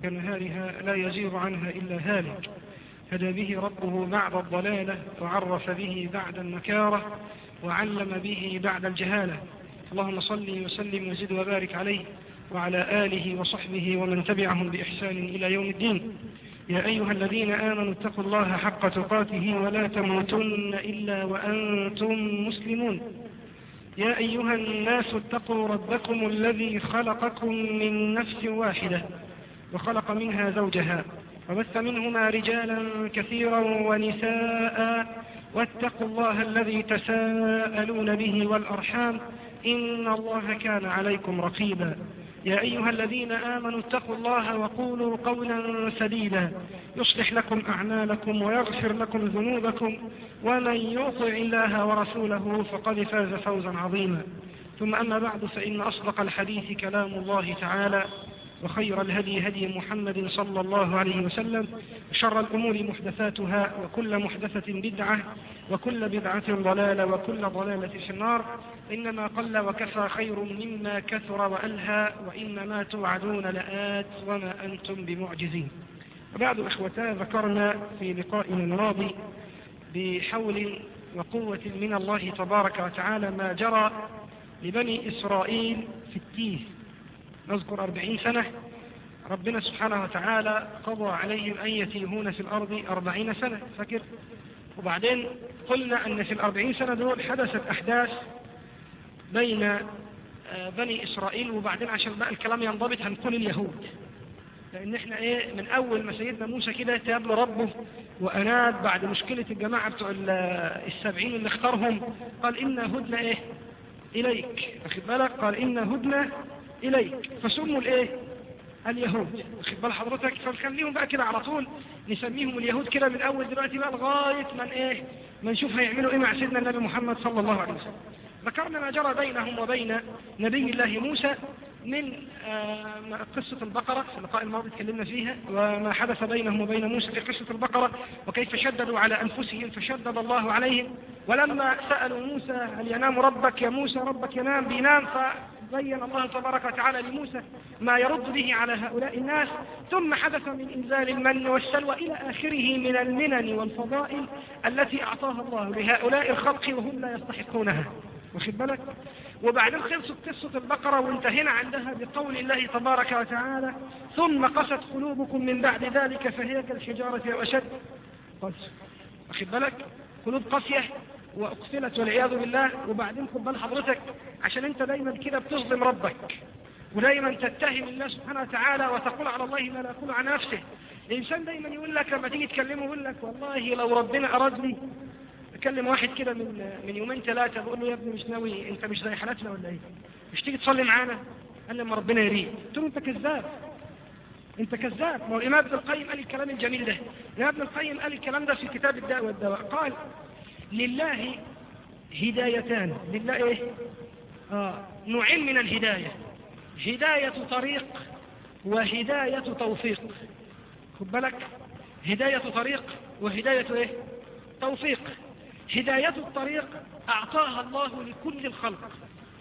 كنهارها لا يزيغ عنها إلا هالك هدى به ربه بعد الضلالة وعرف به بعد النكارة وعلم به بعد الجهالة اللهم صل وسلم وزد وبارك عليه وعلى آله وصحبه ومن تبعهم بإحسان إلى يوم الدين يا أيها الذين آمنوا اتقوا الله حق تقاته ولا تموتن إلا وأنتم مسلمون يا أيها الناس اتقوا ربكم الذي خلقكم من نفس واحدة وخلق منها زوجها وبث منهما رجالا كثيرا ونساء واتقوا الله الذي تساءلون به والأرحام إن الله كان عليكم رقيبا يا أيها الذين آمنوا اتقوا الله وقولوا قولا سديدا يصلح لكم أعمالكم ويغفر لكم ذنوبكم ومن يطع الله ورسوله فقد فاز فوزا عظيما ثم أما بعد فإن أصدق الحديث كلام الله تعالى وخير الهدي هدي محمد صلى الله عليه وسلم وشر الأمور محدثاتها وكل محدثة بدعة وكل بدعة ضلالة وكل ضلالة في النار إنما قل وكفى خير مما كثر وألهى وإنما توعدون لآت وما أنتم بمعجزين وبعد إخوتا ذكرنا في لقائنا الماضي بحول وقوة من الله تبارك وتعالى ما جرى لبني إسرائيل في التيه نذكر أربعين سنة ربنا سبحانه وتعالى قضى عليهم أن يتيهون في الأرض أربعين سنة فكر وبعدين قلنا أن في الأربعين سنة دول حدثت أحداث بين بني إسرائيل وبعدين عشان بقى الكلام ينضبط هنقول اليهود لأن احنا ايه من أول ما سيدنا موسى كده تاب له ربه وأناد بعد مشكلة الجماعة بتوع السبعين اللي اختارهم قال إنا هدنا ايه إليك واخد بالك قال إنا هدنا إليك فسموا الايه اليهود واخد بال حضرتك فنخليهم بقى كده على طول نسميهم اليهود كده من أول دلوقتي بقى لغاية من ايه ما نشوف هيعملوا ايه مع سيدنا النبي محمد صلى الله عليه وسلم ذكرنا ما جرى بينهم وبين نبي الله موسى من قصة البقرة في اللقاء الماضي تكلمنا فيها وما حدث بينهم وبين موسى في قصة البقرة وكيف شددوا على أنفسهم فشدد الله عليهم ولما سألوا موسى هل ينام ربك يا موسى ربك ينام بينام فبين الله تبارك وتعالى لموسى ما يرد به على هؤلاء الناس ثم حدث من إنزال المن والسلوى إلى آخره من المنن والفضائل التي أعطاها الله لهؤلاء الخلق وهم لا يستحقونها واخد بالك وبعدين خلصت قصة البقرة وانتهينا عندها بقول الله تبارك وتعالى ثم قست قلوبكم من بعد ذلك فهي كالحجارة أو أشد قس واخد بالك قلوب قاسية وأقفلت والعياذ بالله وبعدين خد بال حضرتك عشان انت دايما كده بتظلم ربك ودايما تتهم الله سبحانه وتعالى وتقول على الله ما لا يقول عن نفسه الإنسان دايما يقول لك لما تيجي تكلمه يقول لك والله لو ربنا أراد لي اكلم واحد كده من من يومين ثلاثة بقول له يا ابني مش ناوي انت مش زي حالاتنا ولا ايه مش تيجي تصلي معانا قال لما ربنا يريد قلت له انت كذاب انت كذاب ما هو الامام ابن القيم قال الكلام الجميل ده الامام ابن القيم قال الكلام ده في كتاب الداء والدواء قال لله هدايتان لله ايه اه نوعين من الهداية هداية طريق وهداية توفيق خد بالك هداية طريق وهداية ايه توفيق هداية الطريق أعطاها الله لكل الخلق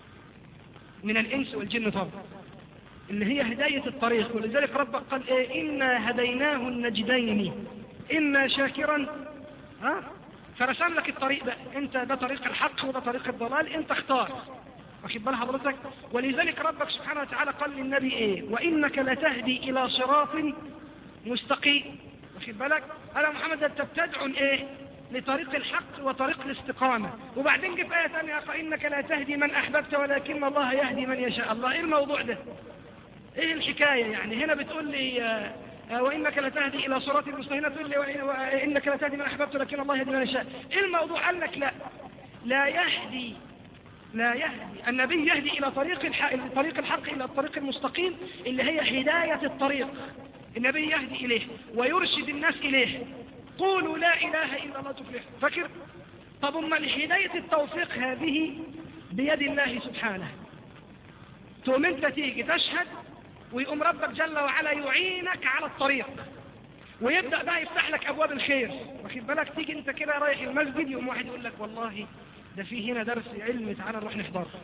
من الإنس والجن طبعا اللي هي هداية الطريق ولذلك ربك قال إيه إنا هديناه النجدين إما شاكرا ها فرسم لك الطريق ده انت ده طريق الحق وده طريق الضلال انت اختار واخد بال حضرتك ولذلك ربك سبحانه وتعالى قال للنبي ايه وانك لتهدي الى صراط مستقيم واخد بالك انا محمد انت بتدعو ايه لطريق الحق وطريق الاستقامة وبعدين جيب آية ثانية فإنك لا تهدي من أحببت ولكن الله يهدي من يشاء الله إيه الموضوع ده إيه الحكاية يعني هنا بتقول لي آه وإنك لا تهدي إلى صراط المستقيم هنا تقول لي وإنك لا تهدي من أحببت ولكن الله يهدي من يشاء إيه الموضوع قال لك لا لا يهدي لا يهدي النبي يهدي إلى طريق الحق, طريق الحق إلى الطريق المستقيم اللي هي هداية الطريق النبي يهدي إليه ويرشد الناس إليه قولوا لا إله إلا الله تفلح فكر طب أما هداية التوفيق هذه بيد الله سبحانه تقوم انت تيجي تشهد ويقوم ربك جل وعلا يعينك على الطريق ويبدأ بقى يفتح لك أبواب الخير واخد بالك تيجي انت كده رايح المسجد يقوم واحد يقول لك والله ده في هنا درس علم تعالى نروح نحضره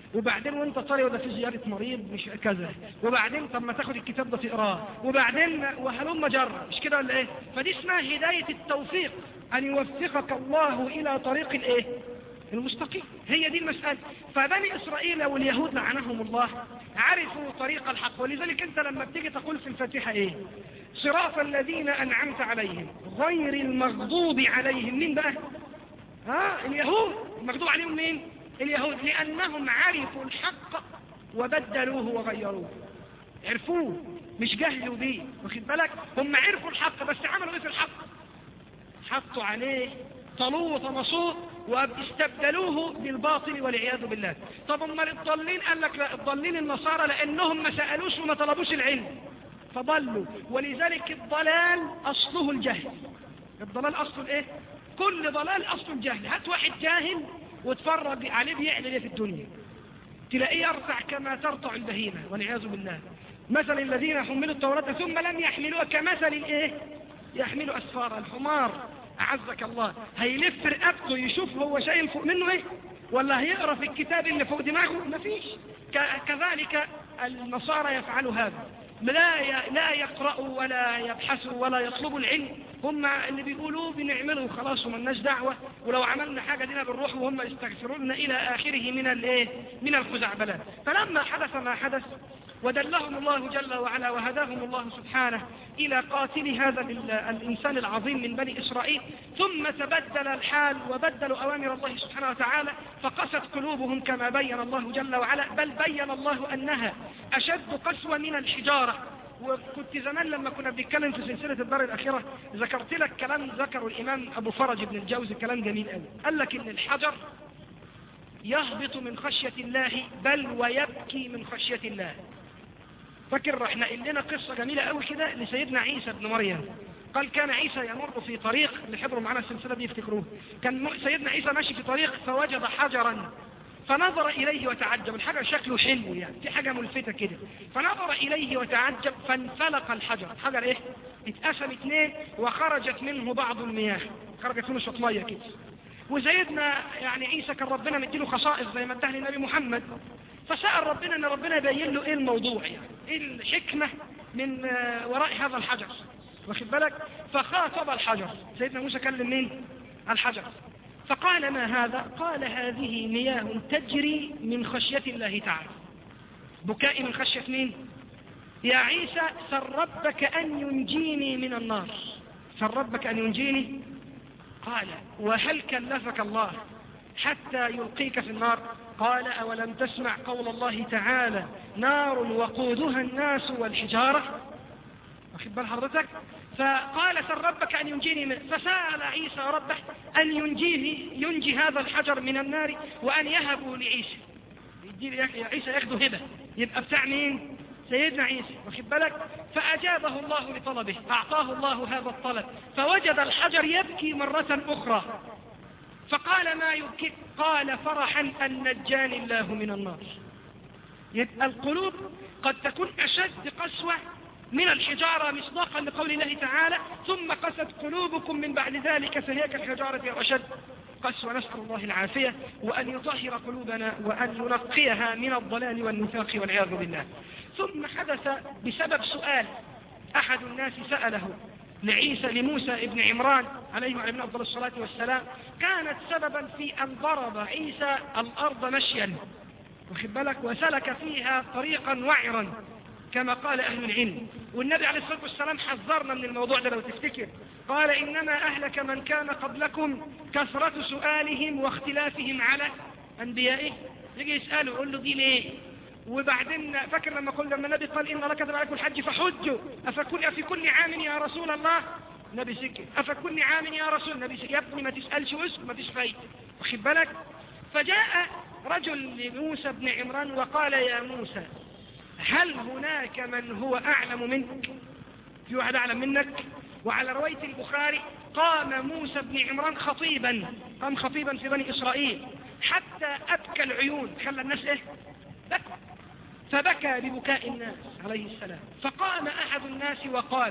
وبعدين وانت طالع وده في زيارة مريض مش كذا وبعدين طب ما تاخد الكتاب ده تقراه وبعدين وهلم جرة مش كده ولا ايه فدي اسمها هداية التوفيق ان يوفقك الله الى طريق الايه المستقيم هي دي المسألة فبني إسرائيل واليهود لعنهم الله عرفوا طريق الحق ولذلك أنت لما بتيجي تقول في الفاتحة إيه صراط الذين أنعمت عليهم غير المغضوب عليهم مين بقى ها اليهود المغضوب عليهم مين اليهود لأنهم عرفوا الحق وبدلوه وغيروه عرفوه مش جهلوا بيه واخد بالك هم عرفوا الحق بس عملوا ايه في الحق حطوا عليه طلوه وطمسوه واستبدلوه بالباطل والعياذ بالله طب هم الضالين قال لك لا الضالين النصارى لانهم ما سألوش وما طلبوش العلم فضلوا ولذلك الضلال اصله الجهل الضلال اصله الايه كل ضلال اصله الجهل هات واحد جاهل وتفرج عليه بيعمل ايه في الدنيا تلاقيه يرتع كما ترتع البهيمة والعياذ بالله مثل الذين حملوا التوراة ثم لم يحملوها كمثل الايه يحمل اسفار الحمار أعزك الله هيلف رقبته يشوف هو شايل فوق منه ايه ولا هيقرأ في الكتاب اللي فوق دماغه مفيش كذلك النصارى يفعلوا هذا لا لا يقرأوا ولا يبحثوا ولا يطلبوا العلم هم اللي بيقولوا بنعمله خلاص ومالناش دعوة ولو عملنا حاجة دينا بنروح وهم يستغفرون إلى آخره من الايه من الخزعبلات فلما حدث ما حدث ودلهم الله جل وعلا وهداهم الله سبحانه إلى قاتل هذا الإنسان العظيم من بني إسرائيل ثم تبدل الحال وبدلوا أوامر الله سبحانه وتعالى فقست قلوبهم كما بين الله جل وعلا بل بين الله أنها أشد قسوة من الحجارة وكنت زمان لما كنا بنتكلم في سلسلة الدار الأخيرة ذكرت لك كلام ذكره الإمام أبو فرج بن الجوزي كلام جميل قوي قال لك إن الحجر يهبط من خشية الله بل ويبكي من خشية الله فاكر احنا لنا قصة جميلة قوي كده لسيدنا عيسى بن مريم قال كان عيسى يمر في طريق اللي حضروا معنا السلسلة دي يفتكروه كان سيدنا عيسى ماشي في طريق فوجد حجرا فنظر إليه وتعجب الحجر شكله حلو يعني في حاجة ملفتة كده فنظر إليه وتعجب فانفلق الحجر الحجر ايه اتقسم اثنين وخرجت منه بعض المياه خرجت منه شوط ميه كده وسيدنا يعني عيسى كان ربنا مديله خصائص زي ما ادها للنبي محمد فسأل ربنا ان ربنا يبين له ايه الموضوع يعني ايه الحكمة من وراء هذا الحجر واخد بالك فخاطب الحجر سيدنا موسى كلم مين الحجر فقال ما هذا قال هذه مياه تجري من خشية الله تعالى بكائي من خشية مين يا عيسى سر ربك أن ينجيني من النار سر ربك أن ينجيني قال وهل كلفك الله حتى يلقيك في النار قال أولم تسمع قول الله تعالى نار وقودها الناس والحجارة واخد بال حضرتك فقال سر ربك أن ينجيني من فسأل عيسى ربه أن ينجيه ينجي هذا الحجر من النار وأن يهبوا لعيسى عيسى ياخده هبة يبقى بتاع مين سيدنا عيسى واخد بالك فأجابه الله لطلبه أعطاه الله هذا الطلب فوجد الحجر يبكي مرة أخرى فقال ما يبكي قال فرحا أن نجاني الله من النار يبقى القلوب قد تكون أشد قسوة من الحجارة مصداقا لقول الله تعالى ثم قست قلوبكم من بعد ذلك فهي كالحجارة وأشد قسوة نسأل الله العافية وأن يطهر قلوبنا وأن ينقيها من الضلال والنفاق والعياذ بالله ثم حدث بسبب سؤال أحد الناس سأله لعيسى لموسى ابن عمران عليه وعلى أفضل الصلاة والسلام كانت سببا في أن ضرب عيسى الأرض مشيا واخد بالك وسلك فيها طريقا وعرا كما قال أهل العلم والنبي عليه الصلاة والسلام حذرنا من الموضوع ده لو تفتكر قال إنما أهلك من كان قبلكم كثرة سؤالهم واختلافهم على أنبيائه يجي يسأله يقول له دي ليه وبعدين فاكر لما قلنا لما النبي قال إن الله كتب عليكم الحج فحجوا أفكل أفي كل عام يا رسول الله نبي سكت أفكل عام يا رسول النبي سكت يا ابني ما تسألش واسك ما فيش فايدة واخد بالك فجاء رجل لموسى بن عمران وقال يا موسى هل هناك من هو أعلم منك في واحد أعلم منك وعلى رواية البخاري قام موسى بن عمران خطيبا قام خطيبا في بني إسرائيل حتى أبكى العيون خلى الناس إيه بكى فبكى ببكاء الناس عليه السلام فقام أحد الناس وقال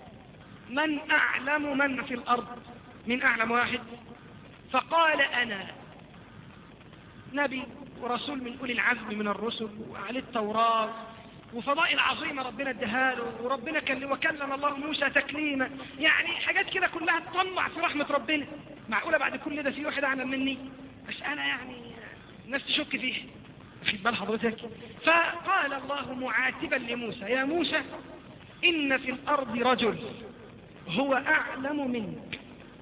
من أعلم من في الأرض من أعلم واحد فقال أنا نبي ورسول من أولي العزم من الرسل وعليه التوراة وفضائل عظيمة ربنا اداها له وربنا كان وكلم الله موسى تكليما يعني حاجات كده كلها تطمع في رحمة ربنا معقولة بعد كل ده في واحد أعلم مني بس أنا يعني الناس تشك فيه واخد بال حضرتك فقال الله معاتبا لموسى يا موسى إن في الأرض رجل هو أعلم منك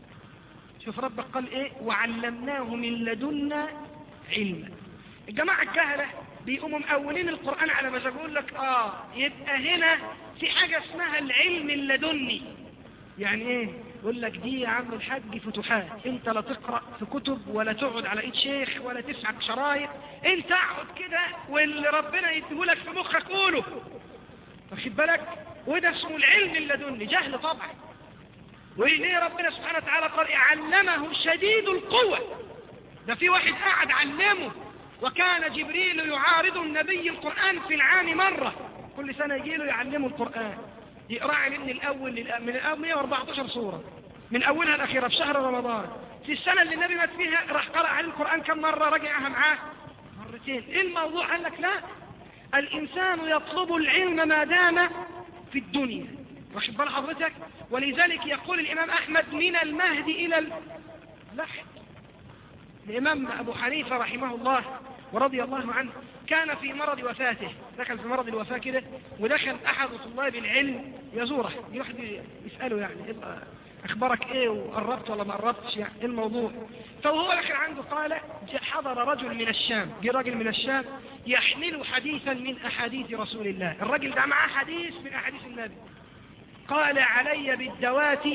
شوف ربك قال إيه وعلمناه من لدنا علما الجماعة الجهلة بيقوموا مأولين القرآن على ما يقول لك آه يبقى هنا في حاجة اسمها العلم اللدني يعني ايه يقول لك دي يا عم الحاج فتوحات انت لا تقرأ في كتب ولا تقعد على ايد شيخ ولا تسمع شرايط انت اقعد كده واللي ربنا يديهولك في مخك قوله واخد بالك وده اسمه العلم اللدني جهل طبعا وليه ربنا سبحانه وتعالى قال علمه شديد القوة ده في واحد قاعد علمه وكان جبريل يعارض النبي القرآن في العام مرة كل سنة يجي له يعلمه القرآن يقرأ من الأول من الأول 114 سورة من أولها الأخيرة في شهر رمضان في السنة اللي النبي مات فيها راح قرأ عليه القرآن كم مرة رجعها معاه مرتين إيه الموضوع قال لك لا الإنسان يطلب العلم ما دام في الدنيا واخد بال حضرتك ولذلك يقول الإمام أحمد من المهد إلى اللحد الإمام أبو حنيفة رحمه الله ورضي الله عنه كان في مرض وفاته دخل في مرض الوفاة كده ودخل أحد طلاب العلم يزوره يروح يسأله يعني أخبارك إيه وقربت ولا ما قربتش يعني إيه الموضوع فهو دخل عنده قال حضر رجل من الشام جه راجل من الشام يحمل حديثا من أحاديث رسول الله الرجل ده معاه حديث من أحاديث النبي قال علي بالدوات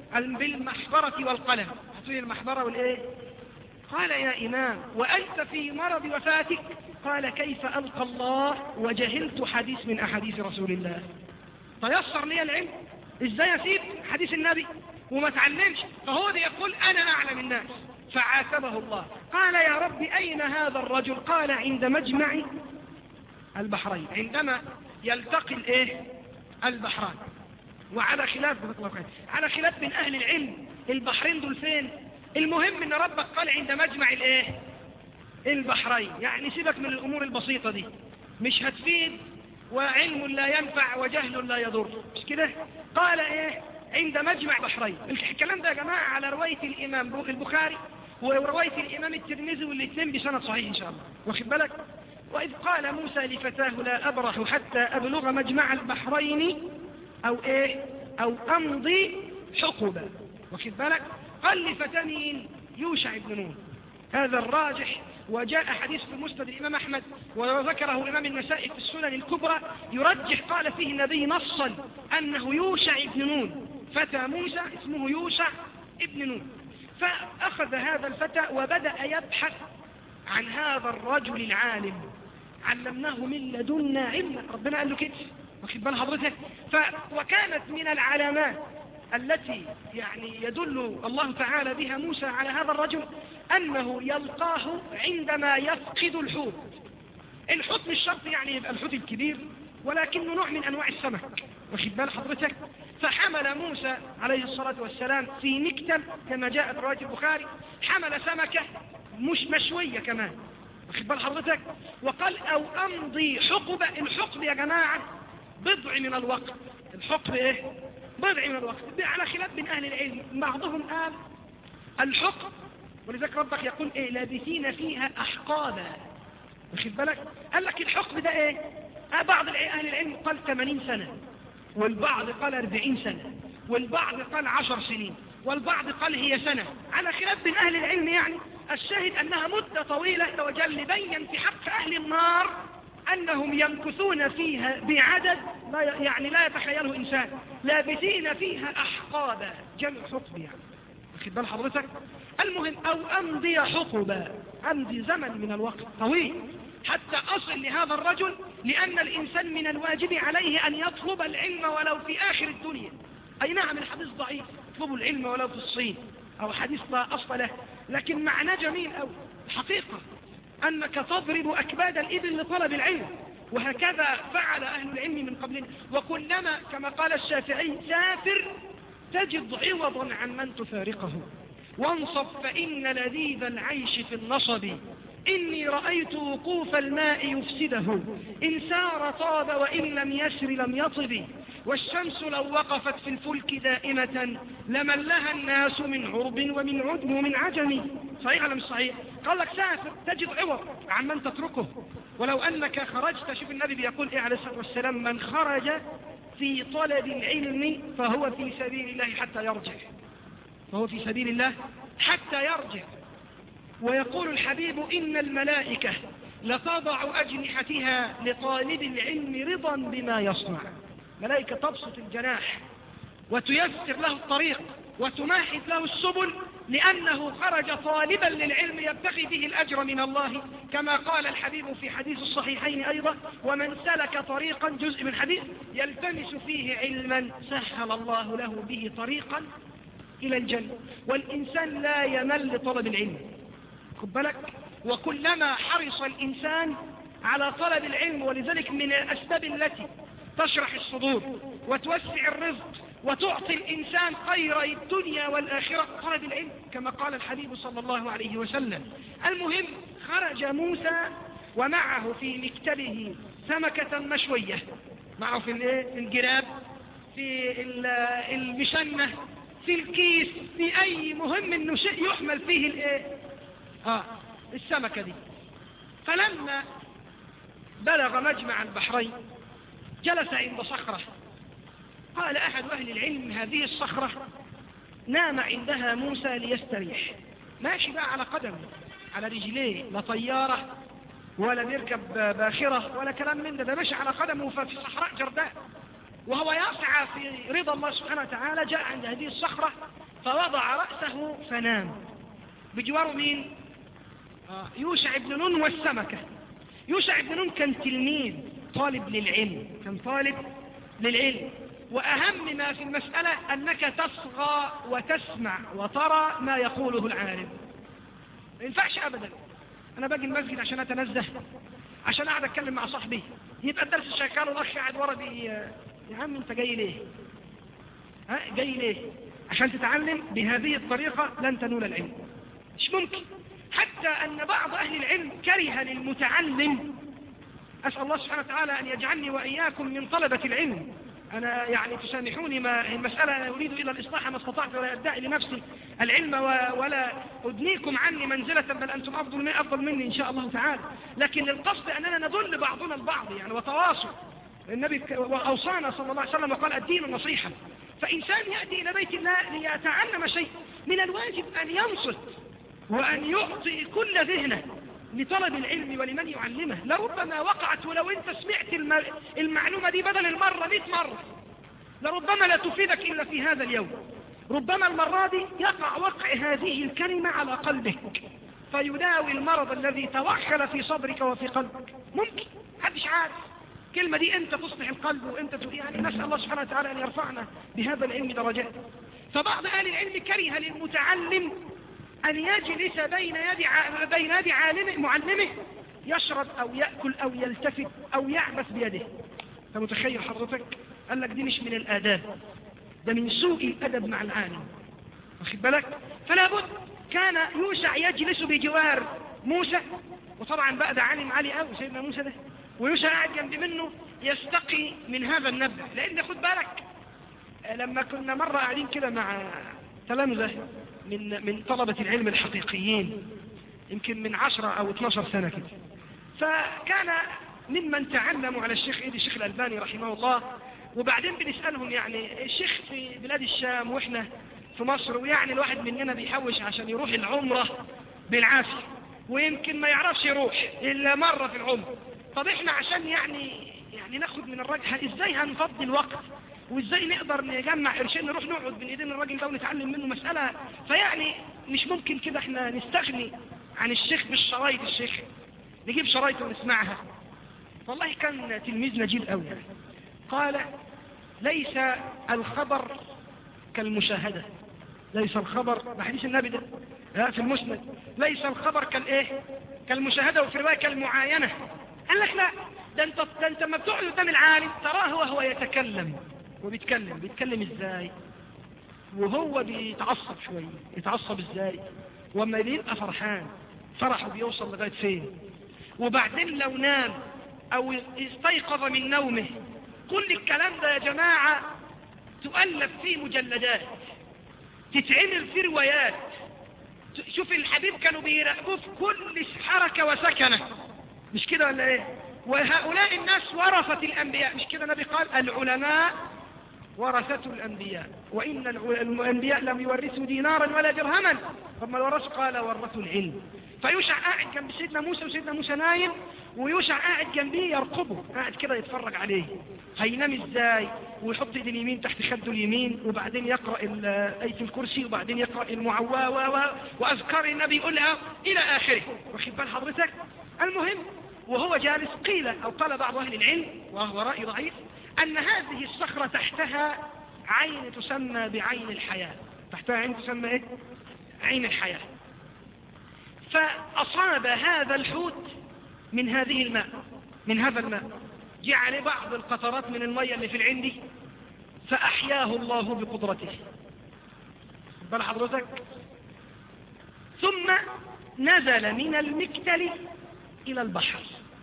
بالمحبرة والقلم هاتوا المحبرة والإيه قال يا إمام وأنت في مرض وفاتك قال كيف ألقى الله وجهلت حديث من أحاديث رسول الله تيسر لي العلم إزاي أسيب حديث النبي وما تعلمش فهو ده يقول أنا أعلم الناس فعاتبه الله قال يا رب أين هذا الرجل قال عند مجمع البحرين عندما يلتقي الايه البحران وعلى خلاف على خلاف من أهل العلم البحرين دول فين المهم ان ربك قال عند مجمع الايه البحرين يعني سيبك من الامور البسيطة دي مش هتفيد وعلم لا ينفع وجهل لا يضر مش كده قال ايه عند مجمع بحرين الكلام ده يا جماعة على رواية الامام البخاري ورواية الامام الترمذي والاثنين بسند صحيح ان شاء الله واخد بالك وإذ قال موسى لفتاه لا أبرح حتى أبلغ مجمع البحرين أو إيه أو أمضي حقبا واخد بالك قال لفتاه مين يوشع بن نون هذا الراجح وجاء حديث في مسند الإمام أحمد وذكره الإمام النسائي في السنن الكبرى يرجح قال فيه النبي نصا أنه يوشع بن نون فتى موسى اسمه يوشع ابن نون فأخذ هذا الفتى وبدأ يبحث عن هذا الرجل العالم علمناه من لدنا علما ربنا قال له كده واخد بال حضرتك ف... وكانت من العلامات التي يعني يدل الله تعالى بها موسى على هذا الرجل أنه يلقاه عندما يفقد الحوت الحوت مش شرط يعني يبقى الحوت الكبير ولكنه نوع من أنواع السمك واخد بال حضرتك فحمل موسى عليه الصلاة والسلام في مكتب كما جاء في رواية البخاري حمل سمكة مش مشوية كمان واخد بال حضرتك وقال أو أمضي حقبة الحقب يا جماعة بضع من الوقت الحقب ايه بضع من الوقت على خلاف من أهل العلم بعضهم قال الحقب ولذلك ربك يقول ايه لابثين فيها أحقابا واخد بالك قال لك الحقب ده ايه بعض أهل العلم قال 80 سنة والبعض قال 40 سنة والبعض قال 10 سنين والبعض قال هي سنة على خلاف من أهل العلم يعني الشاهد أنها مدة طويلة وجل بين في حق أهل النار أنهم يمكثون فيها بعدد لا يعني لا يتخيله إنسان لابثين فيها أحقابا جمع حقب يعني واخد بال حضرتك المهم أو أمضي حقبا أمضي زمن من الوقت طويل حتى أصل لهذا الرجل لأن الإنسان من الواجب عليه أن يطلب العلم ولو في آخر الدنيا أي نعم الحديث ضعيف اطلبوا العلم ولو في الصين أو حديث لا أصل له لكن معنى جميل أو الحقيقة أنك تضرب أكباد الإبل لطلب العلم وهكذا فعل أهل العلم من قبلنا وكلما كما قال الشافعي سافر تجد عوضا عن من تفارقه وانصب فإن لذيذ العيش في النصب إني رأيت وقوف الماء يفسده إن سار طاب وإن لم يسر لم يطب والشمس لو وقفت في الفلك دائمة لملها الناس من عرب ومن عدم ومن عجم صحيح ولا مش صحيح قال لك سافر تجد عوض عمن تتركه ولو أنك خرجت شوف النبي بيقول إيه عليه الصلاة والسلام من خرج في طلب العلم فهو في سبيل الله حتى يرجع فهو في سبيل الله حتى يرجع ويقول الحبيب إن الملائكة لتضع أجنحتها لطالب العلم رضا بما يصنع ملائكة تبسط الجناح وتيسر له الطريق وتمهد له السبل لأنه خرج طالبا للعلم يبتغي به الأجر من الله كما قال الحبيب في حديث الصحيحين أيضا ومن سلك طريقا جزء من حديث يلتمس فيه علما سهل الله له به طريقا إلى الجنة والإنسان لا يمل طلب العلم خد بالك وكلما حرص الإنسان على طلب العلم ولذلك من الأسباب التي تشرح الصدور وتوسع الرزق وتعطي الإنسان خير الدنيا والآخرة طلب العلم كما قال الحبيب صلى الله عليه وسلم المهم خرج موسى ومعه في مكتبه سمكة مشوية معه في الجراب في المشنة في الكيس في أي مهم أنه شيء يحمل فيه الايه آه السمكة دي فلما بلغ مجمع البحرين جلس عند صخرة قال أحد أهل العلم هذه الصخرة نام عندها موسى ليستريح ماشي بقى على قدمه على رجليه لا طيارة ولا بيركب باخرة ولا كلام من ده ده ماشي على قدمه في صحراء جرداء وهو يسعى في رضا الله سبحانه وتعالى جاء عند هذه الصخرة فوضع رأسه فنام بجواره مين آه يوشع بن نون والسمكة يوشع بن نون كان تلميذ طالب للعلم كان طالب للعلم وأهم ما في المسألة أنك تصغى وتسمع وترى ما يقوله العالم ما ينفعش أبدا أنا باجي المسجد عشان أتنزه عشان أقعد أتكلم مع صاحبي يبقى الدرس شغال والأخ قاعد ورا بي يا عم أنت جاي ليه ها جاي ليه عشان تتعلم بهذه الطريقة لن تنول العلم مش ممكن حتى أن بعض أهل العلم كره للمتعلم أسأل الله سبحانه وتعالى أن يجعلني وإياكم من طلبة العلم أنا يعني تسامحوني ما المسألة أنا أريد إلى الإصلاح ما استطعت ولا أدعي لنفسي العلم ولا أدنيكم عني منزلة بل أنتم أفضل من أفضل مني إن شاء الله تعالى لكن القصد أننا ندل بعضنا البعض يعني وتواصل النبي أوصانا صلى الله عليه وسلم وقال الدين نصيحة فإنسان يأتي إلى بيت الله ليتعلم شيء من الواجب أن ينصت وأن يعطي كل ذهنه لطلب العلم ولمن يعلمه لربما وقعت ولو انت سمعت المعلومة دي بدل المرة مئة مرة لربما لا تفيدك إلا في هذا اليوم ربما المرة دي يقع وقع هذه الكلمة على قلبك فيداوي المرض الذي توخل في صدرك وفي قلبك ممكن محدش عارف الكلمة دي انت تصلح القلب وانت يعني نسأل الله سبحانه وتعالى ان يرفعنا بهذا العلم درجات فبعض اهل العلم كره للمتعلم أن يجلس بين يد بين يد عالم معلمه يشرب أو يأكل أو يلتفت أو يعبث بيده أنت متخيل حضرتك قال لك دي مش من الآداب ده من سوء الأدب مع العالم واخد بالك فلا بد كان يوشع يجلس بجوار موسى وطبعا بقى ده عالم عالي قوي سيدنا موسى ده ويوشع قاعد جنب منه يستقي من هذا النبع لأن خد بالك لما كنا مرة قاعدين كده مع تلامذة من من طلبة العلم الحقيقيين يمكن من عشرة أو 12 سنة كده فكان ممن تعلموا على الشيخ إيدي الشيخ الألباني رحمه الله وبعدين بنسألهم يعني الشيخ في بلاد الشام وإحنا في مصر ويعني الواحد مننا بيحوش عشان يروح العمرة بالعافية ويمكن ما يعرفش يروح إلا مرة في العمر طب إحنا عشان يعني يعني ناخد من الراجل إزاي هنفضي الوقت وازاي نقدر نجمع قرشين نروح نقعد بين ايدين الراجل ده ونتعلم منه مسألة فيعني مش ممكن كده احنا نستغني عن الشيخ بالشرايط الشيخ نجيب شرايط ونسمعها والله كان تلميذ نجيب قوي يعني. قال ليس الخبر كالمشاهدة ليس الخبر بحديث النبي ده في المسند ليس الخبر كالايه كالمشاهدة وفي رواية كالمعاينة قال لك لا ده انت ده انت لما بتقعد قدام العالم تراه وهو يتكلم وبيتكلم بيتكلم ازاي وهو بيتعصب شوية يتعصب ازاي وما بيبقى فرحان فرحه بيوصل لغاية فين وبعدين لو نام او استيقظ من نومه كل الكلام ده يا جماعة تؤلف فيه مجلدات تتعمل فيه روايات شوف الحبيب كانوا بيراقبوه في كل حركة وسكنة مش كده ولا ايه وهؤلاء الناس ورثة الانبياء مش كده النبي قال العلماء ورثة الأنبياء وإن الأنبياء لم يورثوا دينارا ولا درهما ثم الورث قال ورثوا العلم فيوشع قاعد جنب سيدنا موسى وسيدنا موسى نايم ويوشع قاعد جنبيه يرقبه قاعد كده يتفرج عليه هينام ازاي ويحط ايد اليمين تحت خده اليمين وبعدين يقرأ آية الكرسي وبعدين يقرأ المعواة وأذكار النبي يقولها إلى آخره واخد بال حضرتك المهم وهو جالس قيل أو قال بعض أهل العلم وهو رأي ضعيف أن هذه الصخرة تحتها عين تسمى بعين الحياة تحتها عين تسمى إيه؟ عين الحياة فأصاب هذا الحوت من هذه الماء من هذا الماء جعل بعض القطرات من المية اللي في العين دي فأحياه الله بقدرته بل حضرتك ثم نزل من المكتل إلى البحر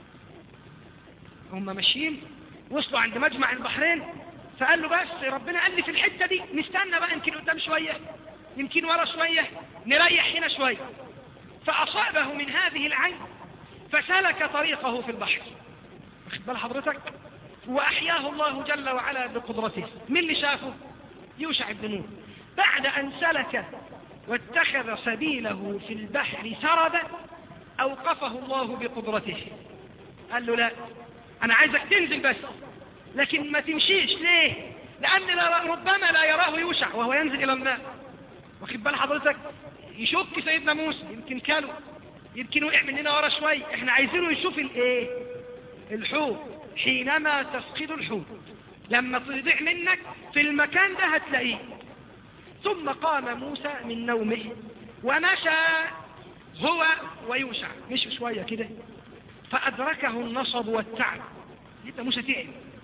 هم ماشيين وصلوا عند مجمع البحرين فقال له بس ربنا قال لي في الحتة دي نستنى بقى يمكن قدام شوية يمكن ورا شوية نريح هنا شوية فأصابه من هذه العين فسلك طريقه في البحر واخد بال حضرتك وأحياه الله جل وعلا بقدرته من اللي شافه يوشع بن نون بعد أن سلك واتخذ سبيله في البحر سربا أوقفه الله بقدرته قال له لا أنا عايزك تنزل بس لكن ما تمشيش ليه لأن ربما لا يراه يوشع وهو ينزل إلى الماء واخد بال حضرتك يشك سيدنا موسى يمكن كانوا يمكن وقع مننا ورا شوي احنا عايزينه يشوف الايه الحوت حينما تفقد الحوت لما تضيع منك في المكان ده هتلاقيه ثم قام موسى من نومه ومشى هو ويوشع مشوا شوية كده فأدركه النصب والتعب يبقى موسى تعب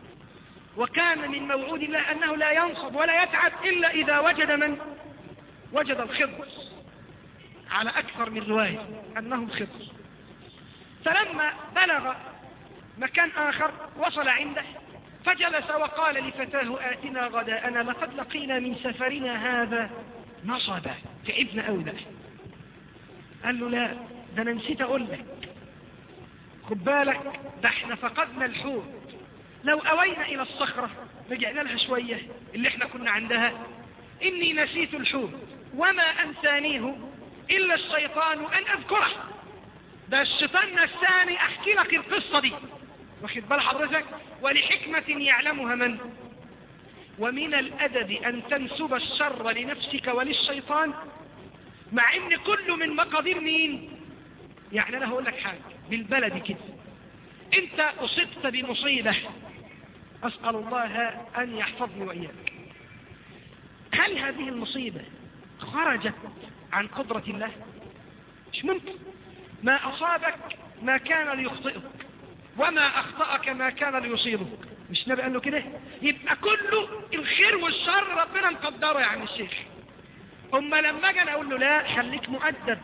وكان من موعود الله أنه لا ينصب ولا يتعب إلا إذا وجد من وجد الخضر على أكثر من رواية أنهم خضر فلما بلغ مكان آخر وصل عنده فجلس وقال لفتاه آتنا غداءنا لقد لقينا من سفرنا هذا نصبا تعبنا أولا قال له لا ده أنا نسيت أقول لك خد بالك ده احنا فقدنا الحوت لو أوينا إلى الصخرة رجعنا لها شوية اللي احنا كنا عندها إني نسيت الحوت وما أنسانيه إلا الشيطان أن أذكره ده الشيطان نساني أحكي لك القصة دي واخد بال حضرتك ولحكمة يعلمها من ومن الأدب أن تنسب الشر لنفسك وللشيطان مع ان كله من مقادير مين يعني انا هقول لك حاجة بالبلد كده انت اصبت بمصيبة اسأل الله ان يحفظني واياك هل هذه المصيبة خرجت عن قدرة الله مش ممكن ما اصابك ما كان ليخطئك وما اخطأك ما كان ليصيبك مش نبي قال له كده يبقى كله الخير والشر ربنا مقدره يا عم الشيخ هم لما اجي اقول له لا خليك مؤدب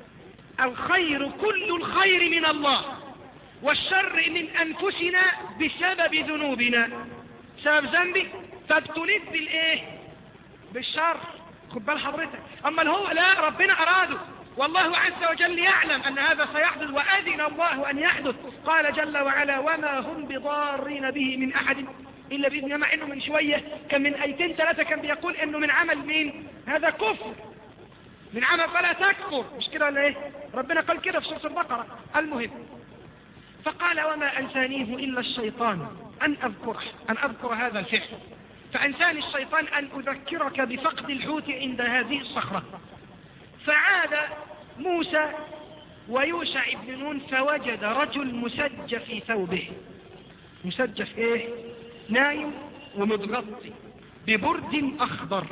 الخير كل الخير من الله والشر من انفسنا بسبب ذنوبنا سبب ذنبي فابتليت بالايه بالشر خد بال حضرتك اما هو لا ربنا اراده والله عز وجل يعلم ان هذا سيحدث واذن الله ان يحدث قال جل وعلا وما هم بضارين به من احد إلا بإذن مع إنه من شوية كان من أيتين ثلاثة كان بيقول إنه من عمل مين هذا كفر من عمل فلا تكفر مش كده ولا إيه ربنا قال كده في سورة البقرة المهم فقال وما أنسانيه إلا الشيطان أن أذكره أن أذكر هذا الفعل فأنساني الشيطان أن أذكرك بفقد الحوت عند هذه الصخرة فعاد موسى ويوشع بن نون فوجد رجل مسج في ثوبه مسجف ايه نايم ومتغطي ببرد أخضر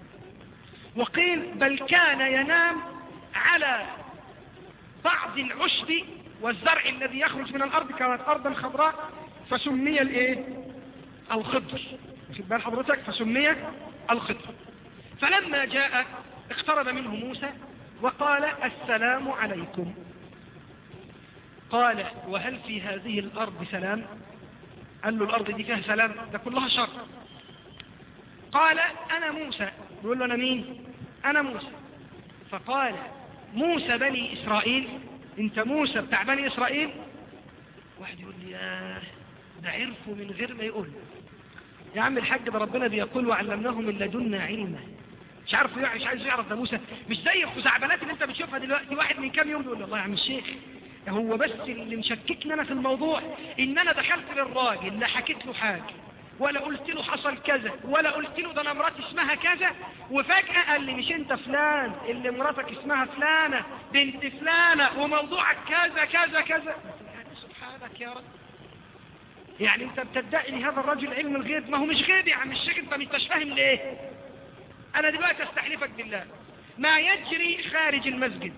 وقيل بل كان ينام على بعض العشب والزرع الذي يخرج من الأرض كانت أرضا خضراء فسمي الايه الخضر واخد بال حضرتك فسمي الخضر فلما جاء اقترب منه موسى وقال السلام عليكم قال وهل في هذه الأرض سلام قال له الأرض دي فيها سلام ده كلها شر قال أنا موسى بيقول له أنا مين أنا موسى فقال موسى بني إسرائيل أنت موسى بتاع بني إسرائيل واحد يقول لي ياه ده عرفوا من غير ما يقول يا عم الحاج ده ربنا بيقول وعلمناه من لدنا علما مش عارف مش عايز يعرف ده موسى مش زي الخزعبلات اللي انت بتشوفها دلوقتي واحد من كام يوم يقول والله يا عم الشيخ هو بس اللي مشككني انا في الموضوع ان انا دخلت للراجل لا حكيت له حاجه ولا قلت له حصل كذا ولا قلت له ده انا مراتي اسمها كذا وفجأة قال لي مش انت فلان اللي مراتك اسمها فلانة بنت فلانة وموضوعك كذا كذا كذا سبحانك يا رب يعني انت بتدعي لهذا الرجل علم الغيب ما هو مش غيب يا عم الشيخ انت مش فاهم ليه انا دلوقتي استحلفك بالله ما يجري خارج المسجد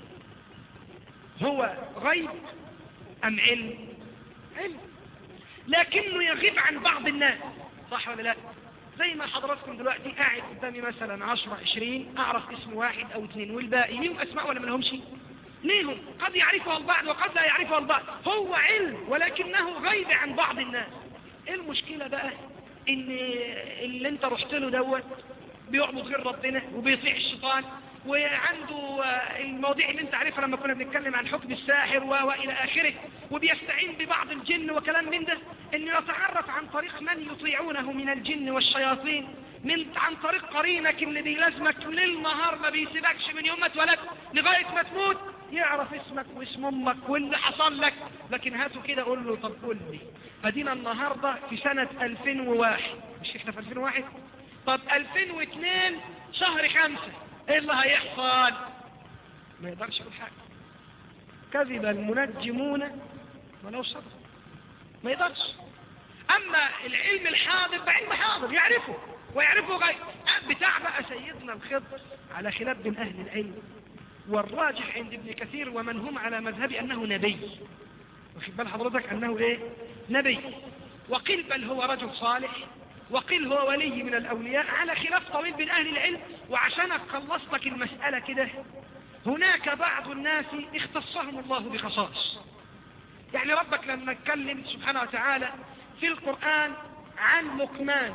هو غيب ام علم علم لكنه يغيب عن بعض الناس صح ولا لا زي ما حضراتكم دلوقتي قاعد قدامي مثلا 10 20 اعرف اسم واحد او اثنين والباقي ليهم اسماء ولا ما لهمش ليهم قد يعرفها البعض وقد لا يعرفها البعض هو علم ولكنه غيب عن بعض الناس ايه المشكلة بقى ان اللي انت رحت له دوت بيعبد غير ربنا وبيطيع الشيطان وعنده المواضيع اللي انت عارفها لما كنا بنتكلم عن حكم الساحر والى اخره وبيستعين ببعض الجن وكلام من ده انه يتعرف عن طريق من يطيعونه من الجن والشياطين من عن طريق قرينك اللي بيلازمك ليل نهار ما بيسيبكش من يوم ما اتولدت لغايه ما تموت يعرف اسمك واسم امك واللي حصل لك لكن هاته كده قول له طب قول لي ادينا النهارده في سنه 2001 مش احنا في 2001 طب 2002 شهر خمسة ايه اللي هيحصل ما يقدرش يقول حاجة كذب المنجمون ولو صدق ما يقدرش اما العلم الحاضر بعلم حاضر يعرفه ويعرفه غير بتاع بقى سيدنا الخضر على خلاف بين اهل العلم والراجح عند ابن كثير ومن هم على مذهب انه نبي واخد بال حضرتك انه ايه نبي وقيل بل هو رجل صالح وقيل هو ولي من الأولياء على خلاف طويل بين أهل العلم وعشان أخلص لك المسألة كده هناك بعض الناس اختصهم الله بخصائص يعني ربك لما اتكلم سبحانه وتعالى في القرآن عن لقمان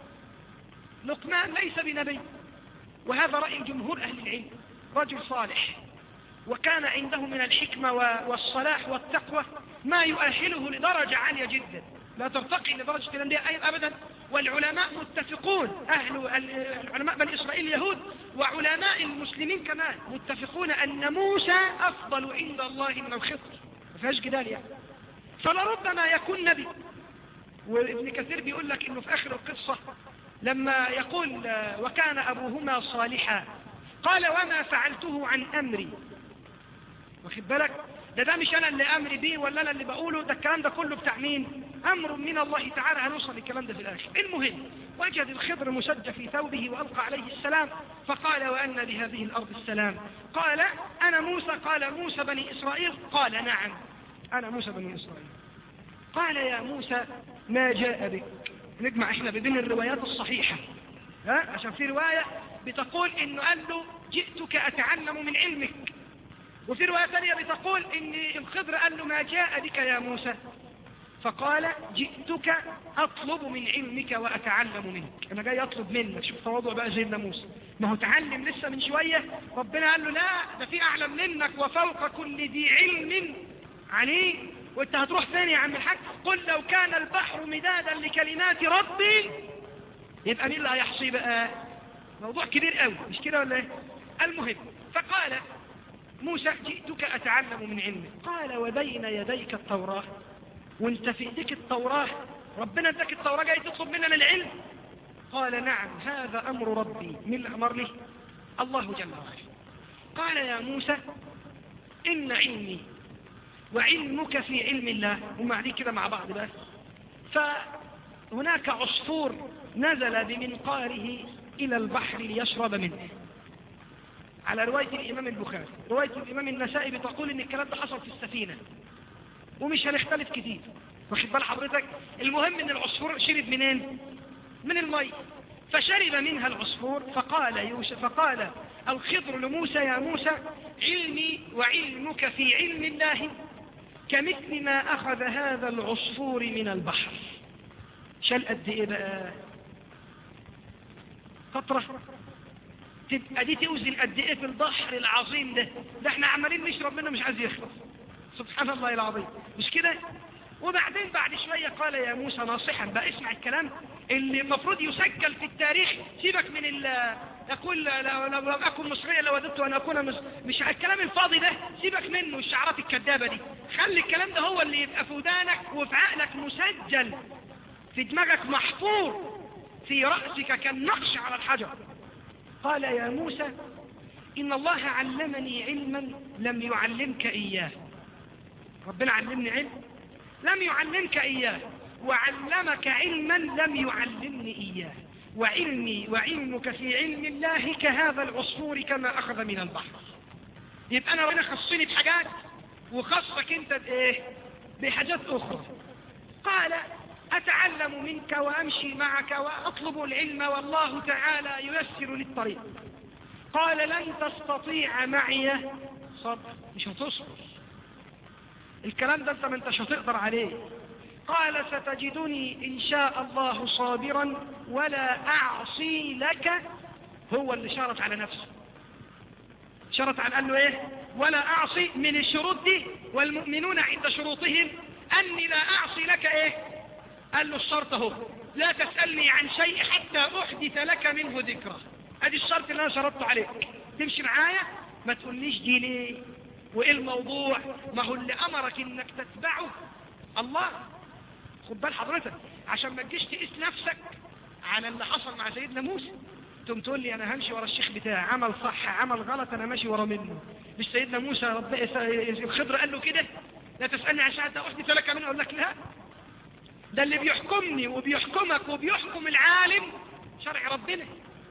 لقمان ليس بنبي وهذا رأي جمهور أهل العلم رجل صالح وكان عنده من الحكمة والصلاح والتقوى ما يؤهله لدرجة عالية جدا لا ترتقي لدرجة الأنبياء أبدا والعلماء متفقون أهل علماء بني إسرائيل اليهود وعلماء المسلمين كمان متفقون أن موسى أفضل عند الله من الخضر ما فيهاش جدال يعني فلربما يكون نبي وابن كثير بيقول لك انه في اخر القصة لما يقول وكان ابوهما صالحا قال وما فعلته عن امري واخد بالك ده ده مش انا اللي امري بيه ولا انا اللي بقوله ده الكلام ده كله بتاع مين امر من الله تعالى هنوصل للكلام ده في الاخر المهم وجد الخضر مسج في ثوبه والقى عليه السلام فقال وان لهذه الارض السلام قال انا موسى قال موسى بني اسرائيل قال نعم انا موسى بني اسرائيل قال يا موسى ما جاء بك نجمع احنا بين الروايات الصحيحة ها عشان في رواية بتقول انه قال له جئتك اتعلم من علمك وفي رواية ثانية بتقول ان الخضر قال له ما جاء بك يا موسى فقال جئتك اطلب من علمك واتعلم منك انا جاي اطلب منك شوف تواضع بقى سيدنا موسى ما هو تعلم لسه من شوية ربنا قال له لا ده في اعلم منك وفوق كل ذي علم عليه وانت هتروح فين يا عم الحاج قل لو كان البحر مدادا لكلمات ربي يبقى مين اللي هيحصي بقى موضوع كبير قوي مش كده ولا ايه المهم فقال موسى جئتك أتعلم من علمك قال وبين يديك التوراة وانت في ايديك التوراة ربنا اداك التوراة جاي تطلب مننا العلم قال نعم هذا أمر ربي من اللي أمر لي الله جل وعلا قال يا موسى إن علمي وعلمك في علم الله هم قاعدين كده مع بعض بس فهناك عصفور نزل بمنقاره إلى البحر ليشرب منه على رواية الإمام البخاري رواية الإمام النسائي بتقول إن الكلام ده حصل في السفينة ومش هنختلف كتير واخد بال حضرتك المهم إن العصفور شرب منين من المي فشرب منها العصفور فقال يوسف فقال الخضر لموسى يا موسى علمي وعلمك في علم الله كمثل ما أخذ هذا العصفور من البحر شال قد إيه بقى قطرة تبقى دي توزن قد إيه في البحر العظيم ده ده احنا عمالين نشرب منه مش عايز يخلص سبحان الله العظيم مش كده وبعدين بعد شوية قال يا موسى ناصحا بقى اسمع الكلام اللي المفروض يسجل في التاريخ سيبك من ال يقول لو لو لم أكن مصريا لوددت أن أكون مصر مش الكلام الفاضي ده سيبك منه الشعارات الكذابة دي خلي الكلام ده هو اللي يبقى في ودانك وفي عقلك مسجل في دماغك محفور في رأسك كالنقش على الحجر قال يا موسى إن الله علمني علما لم يعلمك إياه ربنا علمني علم لم يعلمك إياه وعلمك علما لم يعلمني إياه وعلمي وعلمك في علم الله كهذا العصفور كما أخذ من البحر يبقى أنا وأنا خصني بحاجات وخصك أنت بإيه بحاجات أخرى قال أتعلم منك وأمشي معك وأطلب العلم والله تعالى ييسر للطريق قال لن تستطيع معي صبر مش هتصبر الكلام ده انت ما انتش هتقدر عليه قال ستجدني إن شاء الله صابرا ولا أعصي لك هو اللي شرط على نفسه شرط على قال له ايه ولا أعصي من الشروط دي والمؤمنون عند شروطهم أني لا أعصي لك ايه قال له الشرط اهو لا تسألني عن شيء حتى أحدث لك منه ذكرى ادي الشرط اللي انا شرطته عليك تمشي معايا ما تقوليش دي ليه وايه الموضوع ما هو اللي امرك انك تتبعه الله خد بال حضرتك عشان ما تجيش تقيس نفسك على اللي حصل مع سيدنا موسى تقوم تقول لي انا همشي ورا الشيخ بتاعي عمل صح عمل غلط انا ماشي ورا منه مش سيدنا موسى رب الخضر قال له كده لا تسالني عشان احدث لك منه اقول لك لا ده اللي بيحكمني وبيحكمك وبيحكم العالم شرع ربنا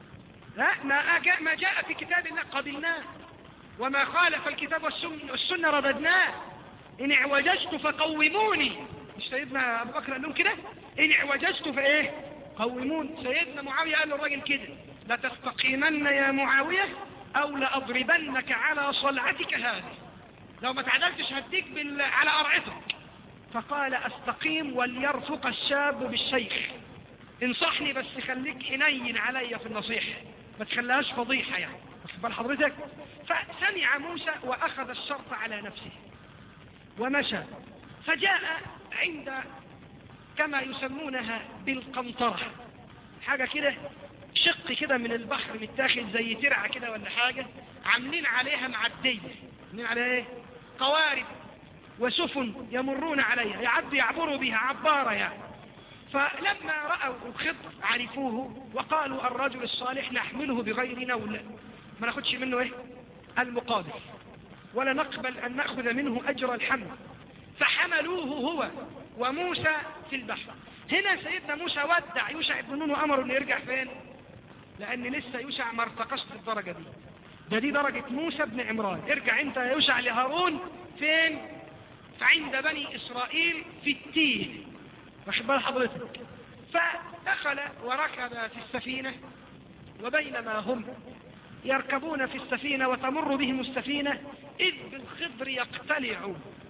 لا ما جاء ما جاء في كتاب الله قبلناه وما خالف الكتاب والسنة, والسنة رددناه إن اعوججت فقوموني مش سيدنا أبو بكر قال لهم كده إن اعوججت فإيه قومون سيدنا معاوية قال للراجل كده لتستقيمن يا معاوية أو لأضربنك على صلعتك هذه لو ما تعدلتش هديك بال... على أرعتك فقال أستقيم وليرفق الشاب بالشيخ انصحني بس خليك حنين علي في النصيحة ما تخليهاش فضيحة يعني واخد بال حضرتك فسمع موسى وأخذ الشرط على نفسه ومشى فجاء عند كما يسمونها بالقنطرة حاجة كده شق كده من البحر متاخد زي ترعة كده ولا حاجة عاملين عليها معدية عاملين عليها ايه قوارب وسفن يمرون عليها يعد يعبروا بها عبارة يعني فلما رأوا الخضر عرفوه وقالوا الرجل الصالح نحمله بغير نول ما ناخدش منه ايه المقابل ولا نقبل ان نأخذ منه اجر الحمل فحملوه هو وموسى في البحر هنا سيدنا موسى ودع يوشع بن نون وامره انه يرجع فين لان لسه يوشع ما ارتقص الدرجة دي ده دي درجة موسى بن عمران ارجع انت يا يوشع لهارون فين فعند بني اسرائيل في التيه واخد بال حضرتك فدخل وركب في السفينة وبينما هم يركبون في السفينة وتمر بهم السفينة إذ بالخضر يقتلع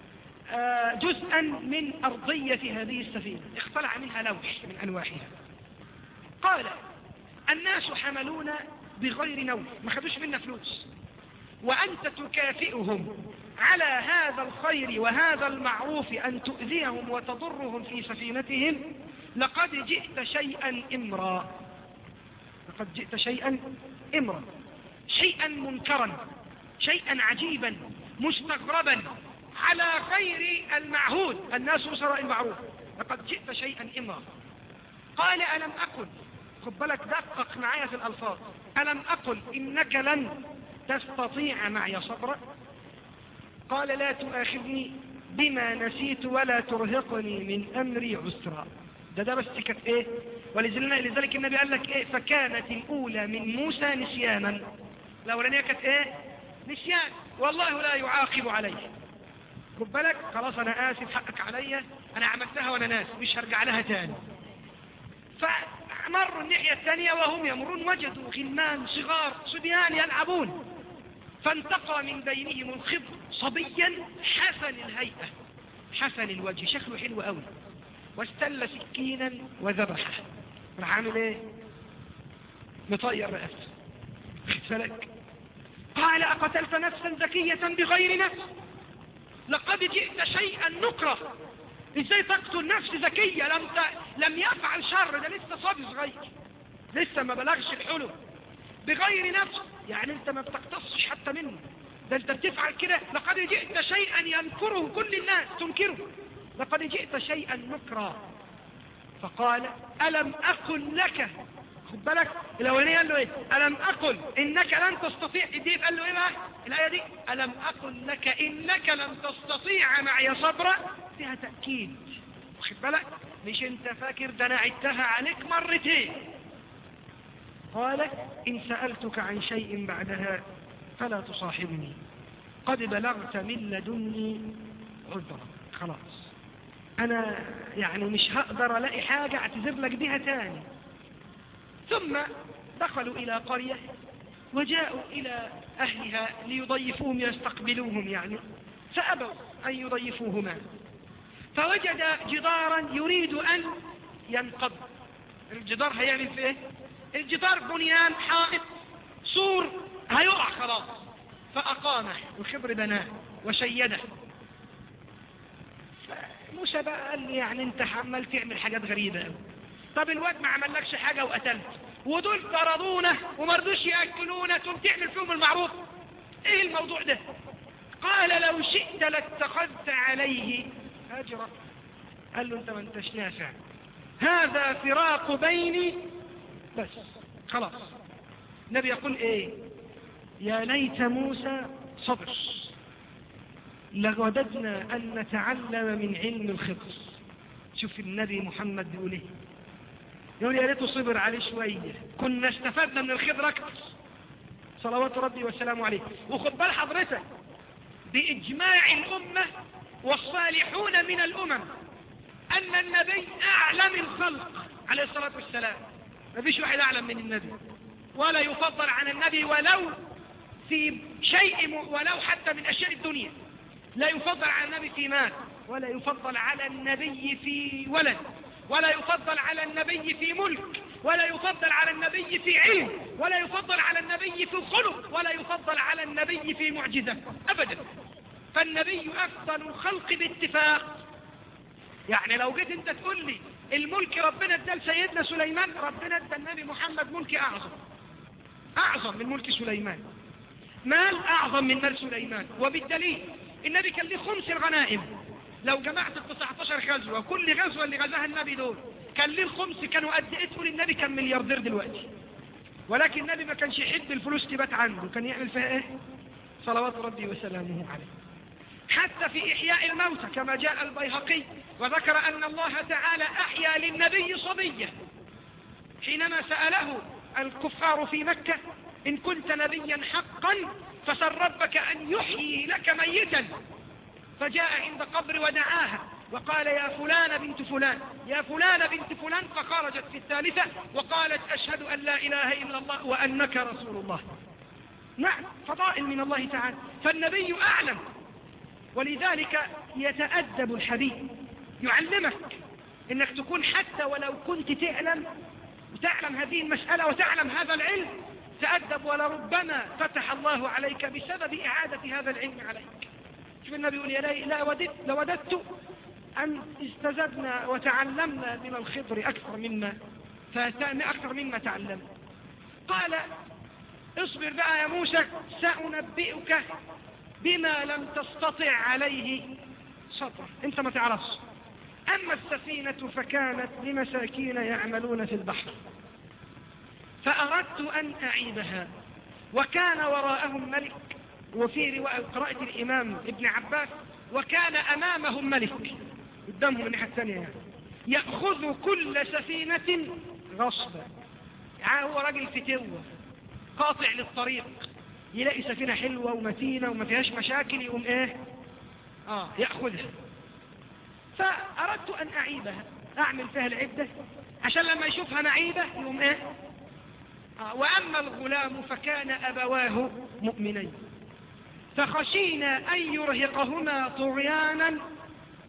جزءا من أرضية هذه السفينة اختلع منها لوح من أنواحها قال الناس حملون بغير نوح ما خدوش منا فلوس وأنت تكافئهم على هذا الخير وهذا المعروف أن تؤذيهم وتضرهم في سفينتهم لقد جئت شيئا إمرا لقد جئت شيئا إمرا شيئا منكرا شيئا عجيبا مستغربا على غير المعهود الناس وسراء المعروف لقد جئت شيئا إمرا قال ألم أقل خد بالك دقق معايا في الألفاظ ألم أقل إنك لن تستطيع معي صبرا قال لا تؤاخذني بما نسيت ولا ترهقني من أمري عسرا ده ده بس كانت ايه ولذلك النبي قال لك ايه فكانت الأولى من موسى نسيانا الأولانية كانت ايه نسيان والله لا يعاقب عليه خد بالك خلاص انا اسف حقك عليا انا عملتها وانا ناس مش هرجع لها تاني فمروا الناحية الثانية وهم يمرون وجدوا غلمان صغار صبيان يلعبون فانتقى من بينهم الخضر صبيا حسن الهيئة حسن الوجه شكله حلو قوي واستل سكينا وذبحه راح عامل ايه مطير رأسه خد بالك قال أقتلت نفسا ذكية بغير نفس لقد جئت شيئا نكره ازاي تقتل نفس ذكية لم, ت... لم يفعل شر ده لسه صبي صغير لسه ما بلغش الحلم بغير نفس يعني انت ما بتقتصش حتى منه ده انت بتفعل كده لقد جئت شيئا ينكره كل الناس تنكره لقد جئت شيئا نكرا فقال ألم أقل لك خد بالك الاولانيه قال له ايه الم اقل انك لن تستطيع دي قال له ايه بقى الايه دي الم اقل لك انك لن تستطيع معي صبرا فيها تاكيد واخد بالك مش انت فاكر ده انا عدتها عليك مرتين قال ان سالتك عن شيء بعدها فلا تصاحبني قد بلغت من لدني عذرا خلاص انا يعني مش هقدر الاقي حاجة اعتذر لك بيها تاني ثم دخلوا الى قرية وجاءوا الى اهلها ليضيفوهم يستقبلوهم يعني فابوا ان يضيفوهما فوجد جدارا يريد ان ينقض الجدار هيعمل في ايه الجدار بنيان حائط سور هيقع خلاص فأقامه الخبر بناه وشيده موسى بقى قال لي يعني انت عمال تعمل حاجات غريبة قوي طب الواد ما عملكش حاجة وقتلت ودول طردونا وما رضوش ياكلونا تقوم تعمل فيهم المعروف ايه الموضوع ده قال لو شئت لاتخذت عليه اجرا قال له انت ما انتش نافع هذا فراق بيني بس خلاص النبي يقول ايه يا ليت موسى صبر لوددنا أن نتعلم من علم الخبر شوف النبي محمد بيقول ايه يقول يا ريته صبر عليه شوية كنا استفدنا من الخبر أكثر صلوات ربي والسلام عليه وخد بال حضرتك بإجماع الأمة والصالحون من الأمم أن النبي أعلم الخلق عليه الصلاة والسلام ما فيش واحد أعلم من النبي ولا يفضل عن النبي ولو في شيء ولو حتى من أشياء الدنيا لا يفضل على النبي في مال ولا يفضل على النبي في ولد ولا يفضل على النبي في ملك ولا يفضل على النبي في علم ولا يفضل على النبي في خلق ولا يفضل على النبي في معجزة أبدا فالنبي أفضل الخلق باتفاق يعني لو جيت انت تقول لي الملك ربنا ادى لسيدنا سليمان ربنا ادى النبي محمد ملك أعظم أعظم من ملك سليمان مال أعظم من مال سليمان وبالدليل النبي كان ليه خمس الغنائم لو جمعت ال 19 غزوة كل غزوة اللي غزاها النبي دول كان ليه الخمس كانوا قد ايه تقول النبي كان ملياردير دلوقتي ولكن النبي ما كانش يحب الفلوس تبات عنده كان يعمل فيها ايه صلوات ربي وسلامه عليه حتى في إحياء الموتى كما جاء البيهقي وذكر أن الله تعالى أحيا للنبي صبية حينما سأله الكفار في مكة إن كنت نبيا حقا فسر ربك أن يحيي لك ميتا فجاء عند قبر ودعاها وقال يا فلان بنت فلان يا فلان بنت فلان فخرجت في الثالثة وقالت أشهد أن لا إله إلا الله وأنك رسول الله نعم فضائل من الله تعالى فالنبي أعلم ولذلك يتأدب الحبيب يعلمك انك تكون حتى ولو كنت تعلم وتعلم هذه المسألة وتعلم هذا العلم تأدب ولربما فتح الله عليك بسبب إعادة هذا العلم عليك شوف النبي يقول يا لا وددت لوددت أن استزدنا وتعلمنا من الخضر أكثر مما أكثر مما تعلمنا قال اصبر بقى يا موسى سأنبئك بما لم تستطع عليه صبر انت ما تعرفش أما السفينة فكانت لمساكين يعملون في البحر فأردت أن أعيبها وكان وراءهم ملك وفي رواية قراءة الإمام ابن عباس وكان أمامهم ملك قدامهم الناحية الثانية يعني يأخذ كل سفينة غصبا يعني هو راجل فتوة قاطع للطريق يلاقي سفينة حلوة ومتينة وما فيهاش مشاكل يقوم ايه اه يأخذها فأردت أن أعيبها أعمل فيها العدة عشان لما يشوفها معيبة يقوم ايه آه وأما الغلام فكان أبواه مؤمنين فخشينا أن يرهقهما طغيانا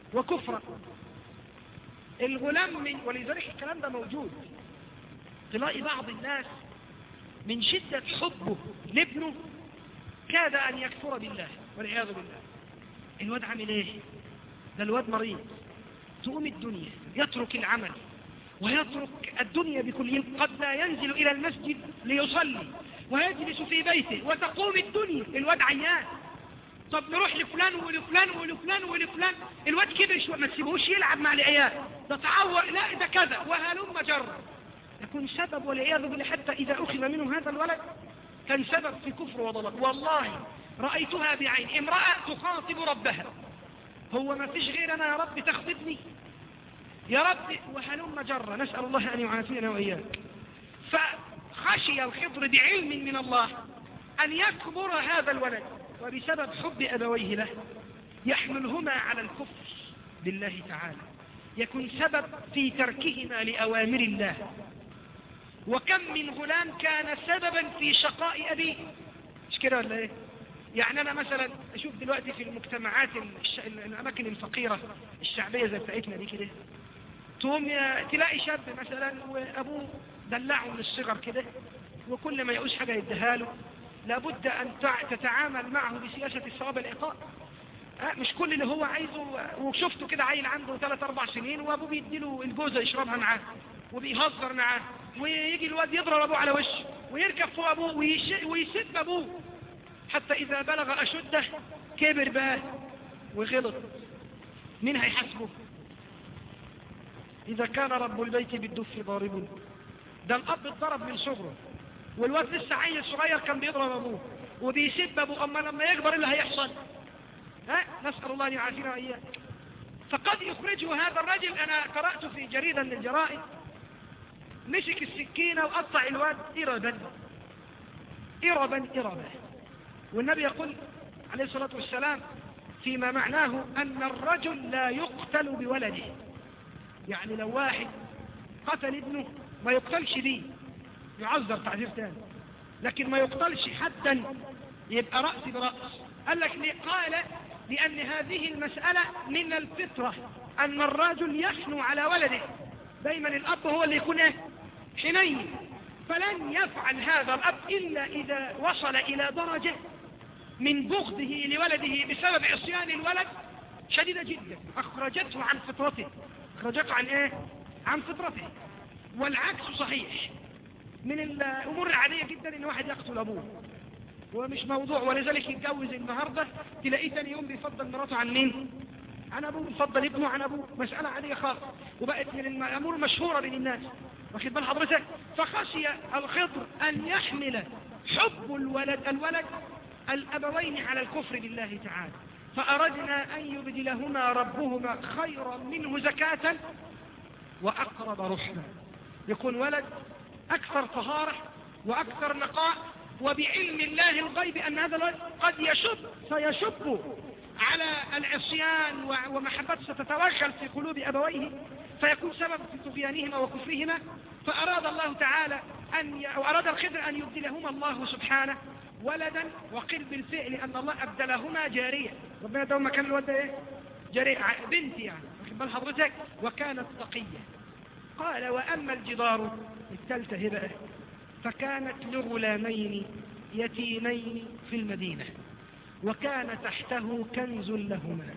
وكفرا الغلام من ولذلك الكلام ده موجود تلاقي بعض الناس من شدة حبه لابنه كاد أن يكفر بالله والعياذ بالله الواد عامل ايه ده الواد مريض تقوم الدنيا يترك العمل ويترك الدنيا بكل قد لا ينزل إلى المسجد ليصلي ويجلس في بيته وتقوم الدنيا الواد عيان طب نروح لفلان ولفلان ولفلان ولفلان الواد كبر شويه ما تسيبوش يلعب مع العيال ده تعور لا ده كذا وهلم جر يكون سبب والعياذ بالله حتى إذا أخذ منه هذا الولد كان سبب في كفر وضلال والله رأيتها بعين امرأة تخاطب ربها هو ما فيش غير أنا يا رب تخطبني يا رب وهلم جر نسأل الله أن يعافينا وإياك فخشي الخضر بعلم من الله أن يكبر هذا الولد وبسبب حب أبويه له يحملهما على الكفر بالله تعالى يكون سبب في تركهما لأوامر الله وكم من غلام كان سببا في شقاء أبيه مش كده ولا ايه يعني أنا مثلا أشوف دلوقتي في المجتمعات الش... الأماكن الفقيرة الشعبية زي بتاعتنا دي كده تقوم تلاقي شاب مثلا وأبوه دلعه من الصغر كده وكل ما يعوز حاجة يديها له لابد أن تتعامل معه بسياسة الصواب العقاب مش كل اللي هو عايزه وشفته كده عيل عنده 3 4 سنين وابوه بيديله الجوزة يشربها معاه وبيهزر معاه ويجي الواد يضرب ابوه على وشه ويركب فوق ابوه ويسب ابوه حتى اذا بلغ اشده كبر بقى وغلط مين هيحاسبه اذا كان رب البيت بالدف ضارب ده الاب اتضرب من صغره والواد لسه عيل صغير كان بيضرب ابوه وبيسب ابوه اما لما يكبر اللي هيحصل ها نسال الله ان يعافينا واياه فقد يخرجه هذا الرجل انا قرات في جريده من الجرائد مسك السكينة وقطع الواد إربا إربا إربا والنبي يقول عليه الصلاة والسلام فيما معناه أن الرجل لا يقتل بولده يعني لو واحد قتل ابنه ما يقتلش به يعذر تعذير ثاني لكن ما يقتلش حدا يبقى رأس برأس قال لك ليه قال لأن هذه المسألة من الفطرة أن الرجل يحنو على ولده دايما الأب هو اللي يكون ايه حنين فلن يفعل هذا الأب إلا إذا وصل إلى درجة من بغضه لولده بسبب عصيان الولد شديدة جدا أخرجته عن فطرته أخرجته عن إيه؟ عن فطرته والعكس صحيح من الأمور العادية جدا إن واحد يقتل أبوه ومش موضوع ولذلك يتجوز النهاردة تلاقيه تاني يوم بيفضل مراته عن مين عن أبوه بيفضل ابنه عن أبوه مسألة عادية خالص وبقت من الأمور المشهورة بين الناس واخد بال حضرتك فخشي الخضر أن يحمل حب الولد الولد الأبوين على الكفر بالله تعالى فأردنا أن يبدلهما ربهما خيرا منه زكاة وأقرب رحمة يكون ولد أكثر طهارة وأكثر نقاء وبعلم الله الغيب أن هذا الولد قد يشب سيشب على العصيان ومحبته ستتوغل في قلوب أبويه فيكون سبب في طغيانهما وكفرهما فأراد الله تعالى أن ي... وأراد الخضر أن يبدلهما الله سبحانه ولدا وقل بالفعل أن الله أبدلهما جارية ربنا دوما مكان الولد إيه جارية بنت يعني واخد بال حضرتك وكانت تقية قال وأما الجدار الثالثة بقى فكانت لغلامين يتيمين في المدينة وكان تحته كنز لهما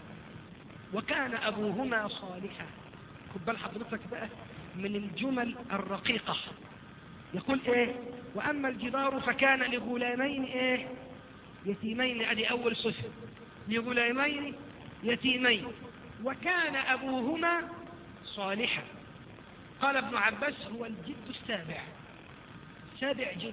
وكان أبوهما صالحا خد بال حضرتك بقى من الجمل الرقيقة يقول ايه واما الجدار فكان لغلامين ايه يتيمين لأدي اول صفر لغلامين يتيمين وكان ابوهما صالحا قال ابن عباس هو الجد السابع سابع جد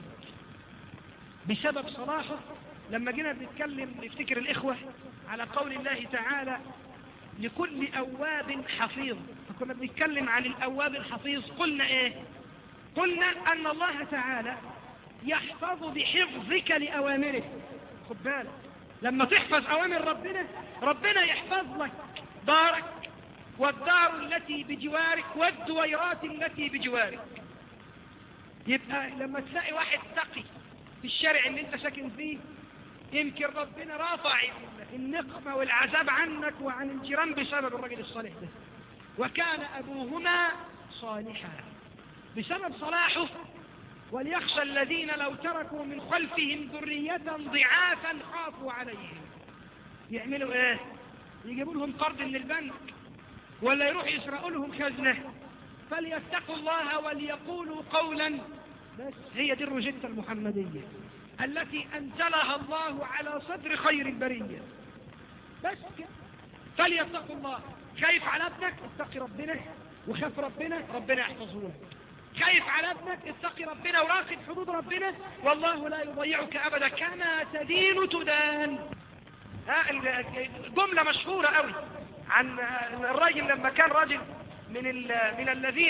بسبب صلاحه لما جينا بنتكلم نفتكر الإخوة على قول الله تعالى لكل أواب حفيظ فكنا بنتكلم عن الأواب الحفيظ قلنا إيه قلنا أن الله تعالى يحفظ بحفظك لأوامره خد بالك لما تحفظ أوامر ربنا ربنا يحفظ لك دارك والدار التي بجوارك والدويرات التي بجوارك يبقى لما تلاقي واحد تقي في الشارع اللي انت ساكن فيه يمكن ربنا رافع النقمة والعذاب عنك وعن الجيران بسبب الرجل الصالح ده وكان أبوهما صالحا بسبب صلاحه وليخشى الذين لو تركوا من خلفهم ذرية ضعافا خافوا عليهم يعملوا ايه يجيبوا لهم قرض من البنك ولا يروح يسرقوا لهم خزنة فليتقوا الله وليقولوا قولا بس هي دي الروجيتا المحمدية التي أنزلها الله على صدر خير البرية بس كده فليتقوا الله خايف على ابنك اتقي ربنا وخاف ربنا ربنا يحفظه لك خايف على ابنك اتقي ربنا وراقب حدود ربنا والله لا يضيعك أبدا كما تدين تدان جملة مشهورة قوي عن الراجل لما كان راجل من من الذين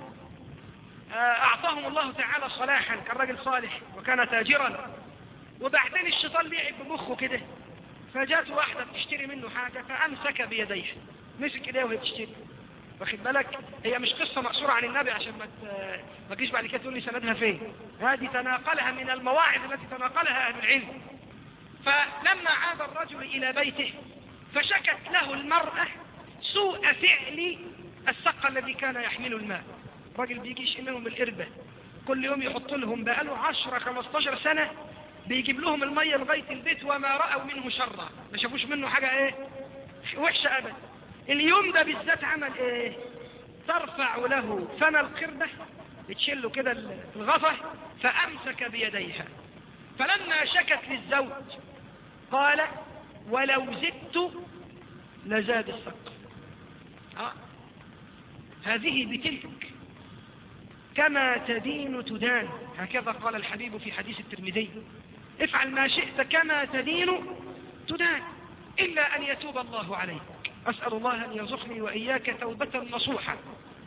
أعطاهم الله تعالى صلاحا كان راجل صالح وكان تاجرا وبعدين الشيطان لعب بمخه كده فجات واحدة بتشتري منه حاجة فأمسك بيديه مسك ايديه وهي بتشتري واخد بالك هي مش قصة مقصورة عن النبي عشان ما ما تجيش بعد كده تقول لي سندها فين هذه تناقلها من المواعظ التي تناقلها أهل العلم فلما عاد الرجل إلى بيته فشكت له المرأة سوء فعل السق الذي كان يحمل الماء الراجل بيجي يشملهم القربة كل يوم يحط لهم بقاله 10 15 سنة بيجيب لهم المية لغاية البيت وما رأوا منه شرا ما شافوش منه حاجة ايه وحشة ابدا اليوم ده بالذات عمل ايه ترفع له فم القردة بتشله كده الغفة فأمسك بيديها فلما شكت للزوج قال ولو زدت لزاد السقف آه. هذه بتلك كما تدين تدان هكذا قال الحبيب في حديث الترمذي افعل ما شئت كما تدين تدان إلا أن يتوب الله عليك أسأل الله أن يرزقني وإياك توبة نصوحة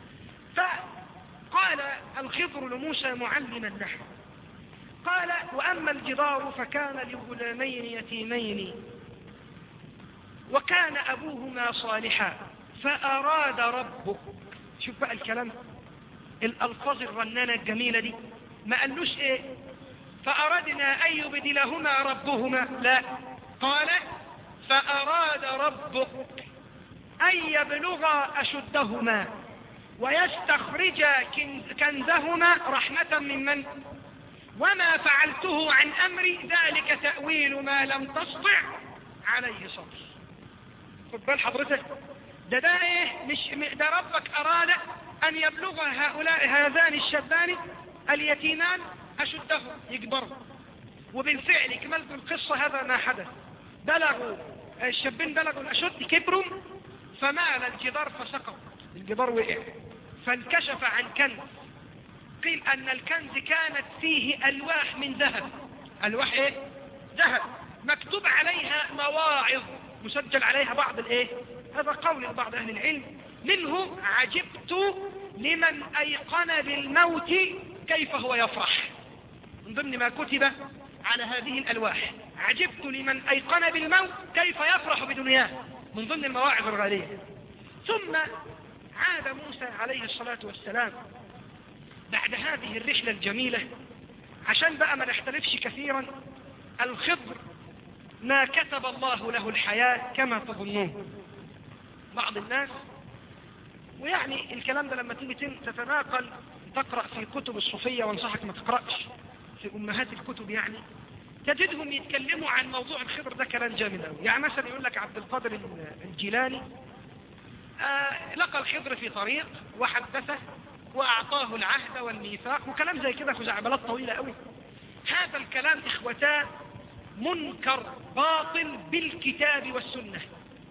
فقال الخضر لموسى معلما له قال وأما الجدار فكان لغلامين يتيمين وكان أبوهما صالحا فأراد ربك شوف بقى الكلام الألفاظ الرنانة الجميلة دي ما قالوش ايه فأردنا أن يبدلهما ربهما لا قال فأراد ربك أن يبلغا أشدهما ويستخرجا كنزهما رحمة من من وما فعلته عن أمري ذلك تأويل ما لم تستطع عليه صبر خد بال حضرتك ده ده ايه مش ده ربك أراد أن يبلغ هؤلاء هذان الشابان اليتيمان أشدهم يكبروا وبالفعل كملت القصة هذا ما حدث بلغوا الشابين بلغوا الأشد كبروا فمال الجدار فسقط الجدار وقع فانكشف عن كنز قيل أن الكنز كانت فيه ألواح من ذهب ألواح إيه؟ ذهب مكتوب عليها مواعظ مسجل عليها بعض الإيه؟ هذا قول بعض أهل العلم منه عجبت لمن أيقن بالموت كيف هو يفرح من ضمن ما كتب على هذه الألواح عجبت لمن أيقن بالموت كيف يفرح بدنياه من ضمن المواعظ الغالية ثم عاد موسى عليه الصلاة والسلام بعد هذه الرحلة الجميلة عشان بقى ما نختلفش كثيرا الخضر ما كتب الله له الحياة كما تظنون بعض الناس ويعني الكلام ده لما تيجي تتناقل تقرأ في كتب الصوفية وانصحك ما تقرأش في أمهات الكتب يعني تجدهم يتكلموا عن موضوع الخضر ده كلام جامد قوي يعني مثلا يقول لك عبد القادر الجيلاني آه لقى الخضر في طريق وحدثه وأعطاه العهد والميثاق وكلام زي كده خزعبلات طويلة قوي هذا الكلام إخوتان منكر باطل بالكتاب والسنة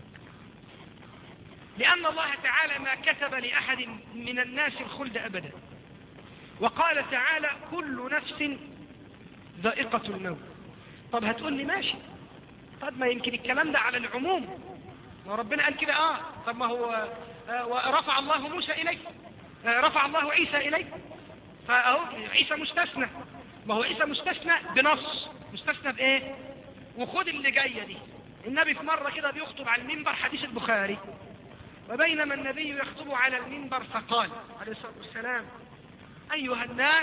لأن الله تعالى ما كتب لأحد من الناس الخلد أبدا وقال تعالى كل نفس ذائقة الموت طب هتقول لي ماشي طب ما يمكن الكلام ده على العموم وربنا قال كده اه طب ما هو آه ورفع الله موسى إليه آه رفع الله عيسى إليه فأهو عيسى مستثنى ما هو عيسى مستثنى بنص مستثنى بإيه وخد اللي جاية دي النبي في مرة كده بيخطب على المنبر حديث البخاري وبينما النبي يخطب على المنبر فقال عليه الصلاة والسلام أيها الناس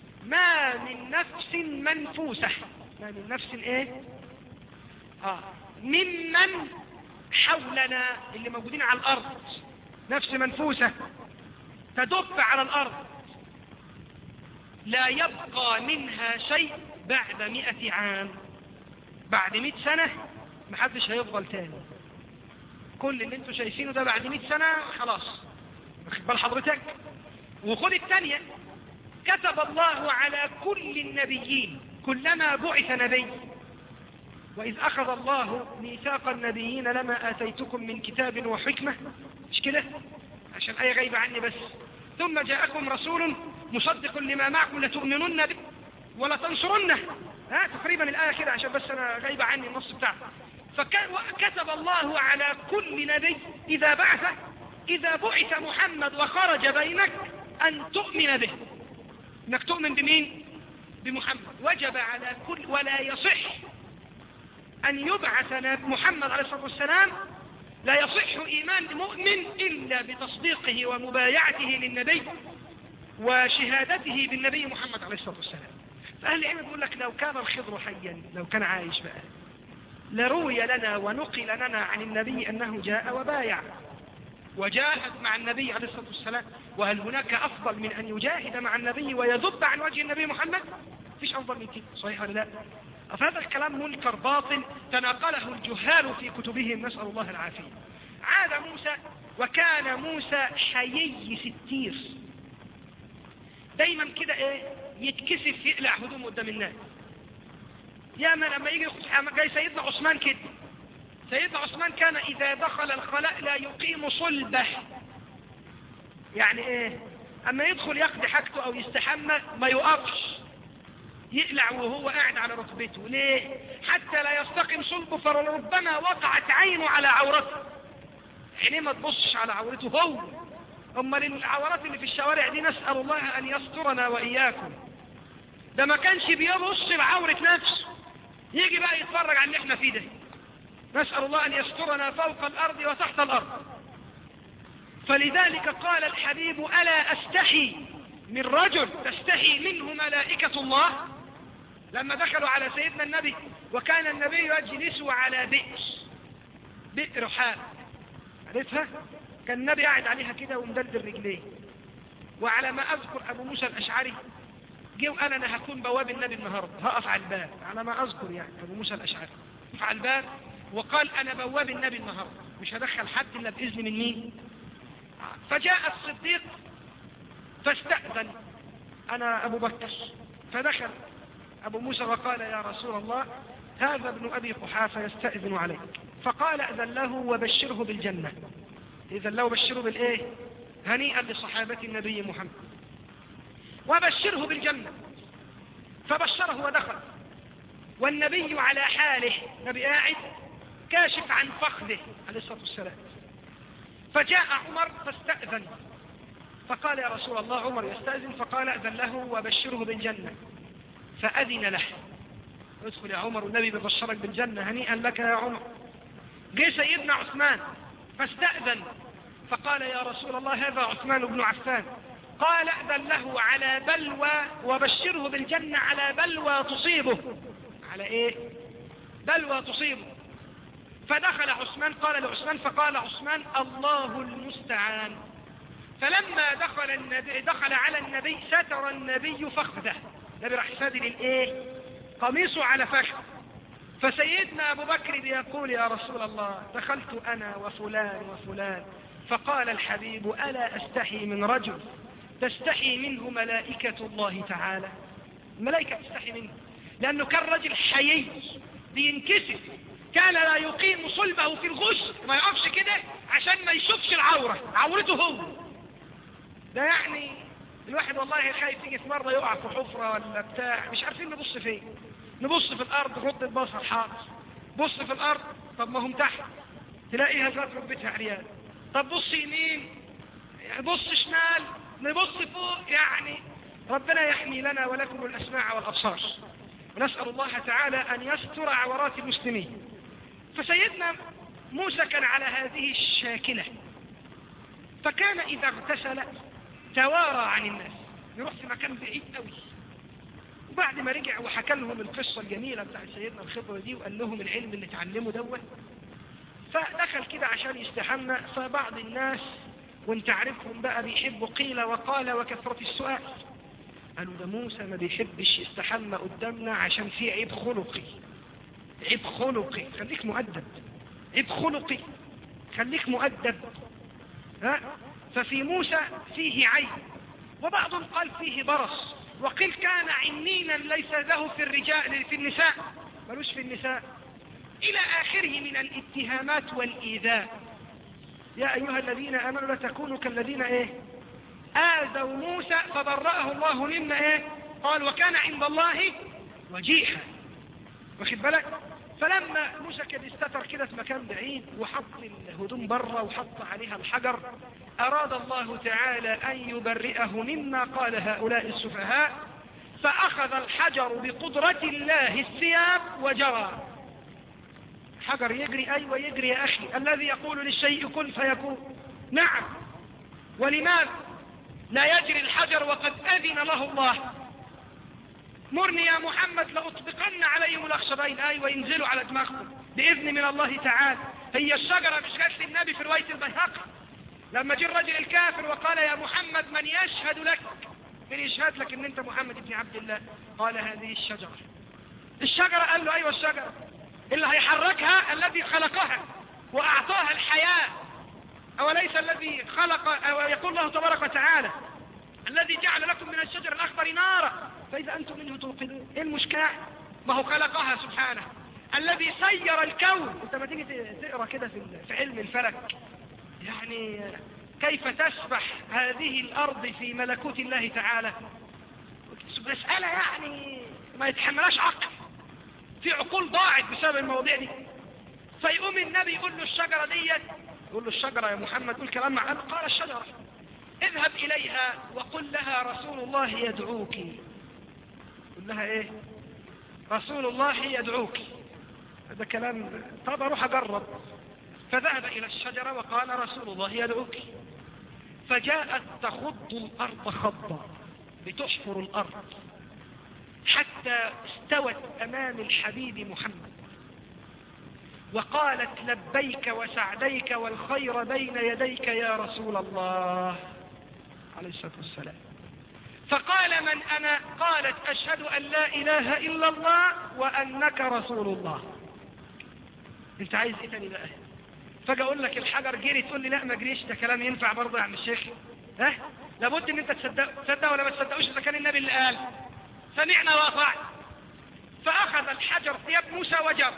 ما من نفس منفوسة ما من نفس ايه آه ممن حولنا اللي موجودين على الأرض نفس منفوسة تدب على الأرض لا يبقى منها شيء بعد مئة عام بعد مئة سنة محدش هيفضل تاني كل اللي انتوا شايفينه ده بعد مئة سنة خلاص واخد بال حضرتك وخد الثانية كتب الله على كل النبيين كلما بعث نبي وإذ أخذ الله ميثاق النبيين لما آتيتكم من كتاب وحكمة مش كده عشان آية غايبة عني بس ثم جاءكم رسول مصدق لما معكم لتؤمنن به ولا تنصرنه ها تقريبا الآية كده عشان بس أنا غايبة عني النص بتاعه فكتب الله على كل نبي إذا بعث إذا بعث محمد وخرج بينك أن تؤمن به انك تؤمن بمين بمحمد وجب على كل ولا يصح أن يبعث محمد عليه الصلاة والسلام لا يصح إيمان مؤمن إلا بتصديقه ومبايعته للنبي وشهادته بالنبي محمد عليه الصلاة والسلام فأهل العلم يقول لك لو كان الخضر حيا لو كان عايش بقى لروي لنا ونقل لنا عن النبي أنه جاء وبايع وجاهد مع النبي عليه الصلاة والسلام وهل هناك أفضل من أن يجاهد مع النبي ويذب عن وجه النبي محمد فيش أفضل من كده صحيح ولا لا فهذا الكلام منكر باطل تناقله الجهال في كتبهم نسأل الله العافية عاد موسى وكان موسى حيي ستير دايما كده ايه يتكسف يقلع هدومه قدام الناس يا من لما يجي جاي سيدنا عثمان كده سيدنا عثمان كان إذا دخل الخلاء لا يقيم صلبه يعني ايه اما يدخل يقضي حاجته او يستحمى ما يقفش يقلع وهو قاعد على ركبته ليه حتى لا يستقم صلبه فربما وقعت عينه على عورته عينيه ما تبصش على عورته هو اما العورات اللي في الشوارع دي نسأل الله ان يسترنا واياكم ده ما كانش بيبص لعورة نفسه يجي بقى يتفرج على اللي احنا فيه ده نسأل الله أن يسترنا فوق الأرض وتحت الأرض فلذلك قال الحبيب ألا أستحي من رجل تستحي منه ملائكة الله لما دخلوا على سيدنا النبي وكان النبي يجلس على بئر بئر حال عرفتها كان النبي قاعد عليها كده ومدلدل رجليه وعلى ما أذكر أبو موسى الأشعري جه وقال أنا هكون بواب النبي النهاردة هقف على الباب على ما أذكر يعني أبو موسى الأشعري على الباب وقال أنا بواب النبي النهاردة مش هدخل حد إلا بإذن من مين فجاء الصديق فاستأذن أنا أبو بكر فدخل أبو موسى وقال يا رسول الله هذا ابن أبي قحافة يستأذن عليك فقال أذن له وبشره بالجنة إذن له بشره بالإيه هنيئا لصحابة النبي محمد وبشره بالجنة فبشره ودخل والنبي على حاله نبي قاعد كاشف عن فخذه عليه الصلاة والسلام فجاء عمر فاستأذن فقال يا رسول الله عمر يستأذن فقال أذن له وبشره بالجنة فأذن له ادخل يا عمر والنبي ببشرك بالجنة هنيئا لك يا عمر جه سيدنا عثمان فاستأذن فقال يا رسول الله هذا عثمان بن عفان قال أذن له على بلوى وبشره بالجنة على بلوى تصيبه على ايه بلوى تصيبه فدخل عثمان قال لعثمان فقال عثمان الله المستعان فلما دخل النبي دخل على النبي ستر النبي فخذه النبي راح سادل الايه قميصه على فخذ فسيدنا ابو بكر بيقول يا رسول الله دخلت انا وفلان وفلان فقال الحبيب الا استحي من رجل تستحي منه ملائكة الله تعالى الملائكة تستحي منه لانه كان رجل حيي بينكسف كان لا يقيم صلبه في الغسل ما يقفش كده عشان ما يشوفش العورة عورته هو ده يعني الواحد والله خايف يجي في مرة يقع في حفرة ولا بتاع مش عارفين نبص فين نبص في الارض غض البصر حاضر بص في الارض طب ما هم تحت تلاقيها ذات ربتها عريان طب بص يمين بص شمال نبص فوق يعني ربنا يحمي لنا ولكم الاسماع والابصار ونسأل الله تعالى ان يستر عورات المسلمين فسيدنا موسى كان على هذه الشاكلة فكان إذا اغتسل توارى عن الناس يروح في مكان بعيد قوي وبعد ما رجع وحكى لهم القصة الجميلة بتاع سيدنا الخضر دي وقال لهم العلم اللي اتعلمه دوت فدخل كده عشان يستحمى فبعض الناس وانت عارفهم بقى بيحبوا قيل وقال وكثرة السؤال قالوا ده موسى ما بيحبش يستحمى قدامنا عشان فيه عيب خلقي عيب خلقي خليك مؤدب عيب خلقي خليك مؤدب ها ففي موسى فيه عيب وبعضهم قال فيه برص وقيل كان عنينا ليس له في الرجال في النساء ملوش في النساء إلى آخره من الاتهامات والإيذاء يا أيها الذين آمنوا لا تكونوا كالذين إيه آذوا موسى فبرأه الله مما إيه قال وكان عند الله وجيحا واخد بالك فلما موسى كان استتر كده في مكان بعيد وحط الهدوم بره وحط عليها الحجر أراد الله تعالى أن يبرئه مما قال هؤلاء السفهاء فأخذ الحجر بقدرة الله الثياب وجرى حجر يجري أيوة يجري يا أخي الذي يقول للشيء كن فيكون نعم ولماذا لا يجري الحجر وقد أذن له الله مرني يا محمد لأطبقن عليهم الأخشبين أيوة ينزلوا على دماغهم بإذن من الله تعالى هي الشجرة مش قالت النبي في رواية البيهقي لما جه الرجل الكافر وقال يا محمد من يشهد لك من يشهد لك ان انت محمد بن عبد الله قال هذه الشجرة الشجرة قال له ايوه الشجرة اللي هيحركها الذي خلقها واعطاها الحياة اوليس الذي خلق أو يقول الله تبارك وتعالى الذي جعل لكم من الشجر الاخضر نارا فاذا انتم منه توقدون ايه المشكلة ما هو خلقها سبحانه الذي سير الكون انت ما تيجي تقرا كده في علم الفلك يعني كيف تسبح هذه الأرض في ملكوت الله تعالى مسألة يعني ما يتحملاش عقل في عقول ضاعت بسبب المواضيع دي فيقوم النبي يقول له الشجرة ديت يقول له الشجرة يا محمد قول كلام معنا قال الشجرة اذهب إليها وقل لها رسول الله يدعوك قل لها ايه رسول الله يدعوك هذا كلام طب اروح اجرب فذهب إلى الشجرة وقال رسول الله يدعوك فجاءت تخض الأرض خضا بتحفر الأرض حتى استوت أمام الحبيب محمد وقالت لبيك وسعديك والخير بين يديك يا رسول الله عليه الصلاة والسلام فقال من أنا قالت أشهد أن لا إله إلا الله وأنك رسول الله انت عايز ايه تاني بقى فاجي اقول لك الحجر جري تقول لي لا ما جريش ده كلام ينفع برضه يا عم الشيخ ها لابد ان انت تصدق تصدق ولا ما تصدقوش اذا كان النبي اللي قال سمعنا واطعنا فاخذ الحجر ثياب موسى وجر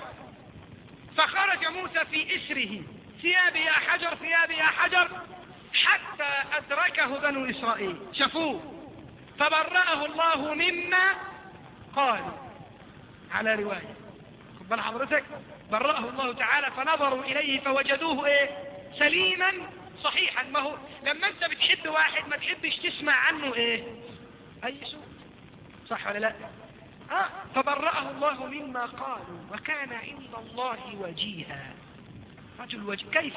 فخرج موسى في اسره ثيابي يا حجر ثيابي يا حجر حتى ادركه بنو اسرائيل شافوه فبرأه الله مما قال على روايه خد بال حضرتك برأه الله تعالى فنظروا إليه فوجدوه إيه سليما صحيحا ما هو لما أنت بتحب واحد ما تحبش تسمع عنه إيه أي سوء صح ولا لا آه فبرأه الله مما قالوا وكان عند الله وجيها رجل وجه كيف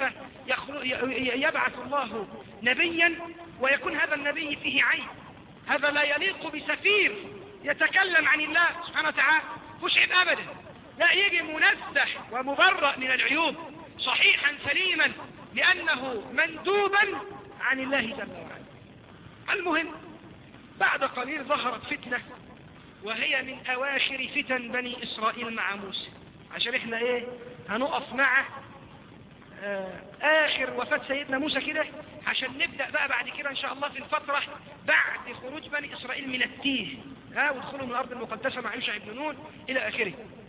يبعث الله نبيا ويكون هذا النبي فيه عيب هذا لا يليق بسفير يتكلم عن الله سبحانه وتعالى مش عيب أبدا لا يجي منزح ومبرأ من العيوب صحيحا سليما لأنه مندوبا عن الله جل وعلا المهم بعد قليل ظهرت فتنة وهي من أواخر فتن بني إسرائيل مع موسى عشان احنا ايه هنقف مع آه آخر وفاة سيدنا موسى كده عشان نبدأ بقى بعد كده إن شاء الله في الفترة بعد خروج بني إسرائيل من التيه ها ودخولهم من الأرض المقدسة مع يوشع بن نون إلى آخره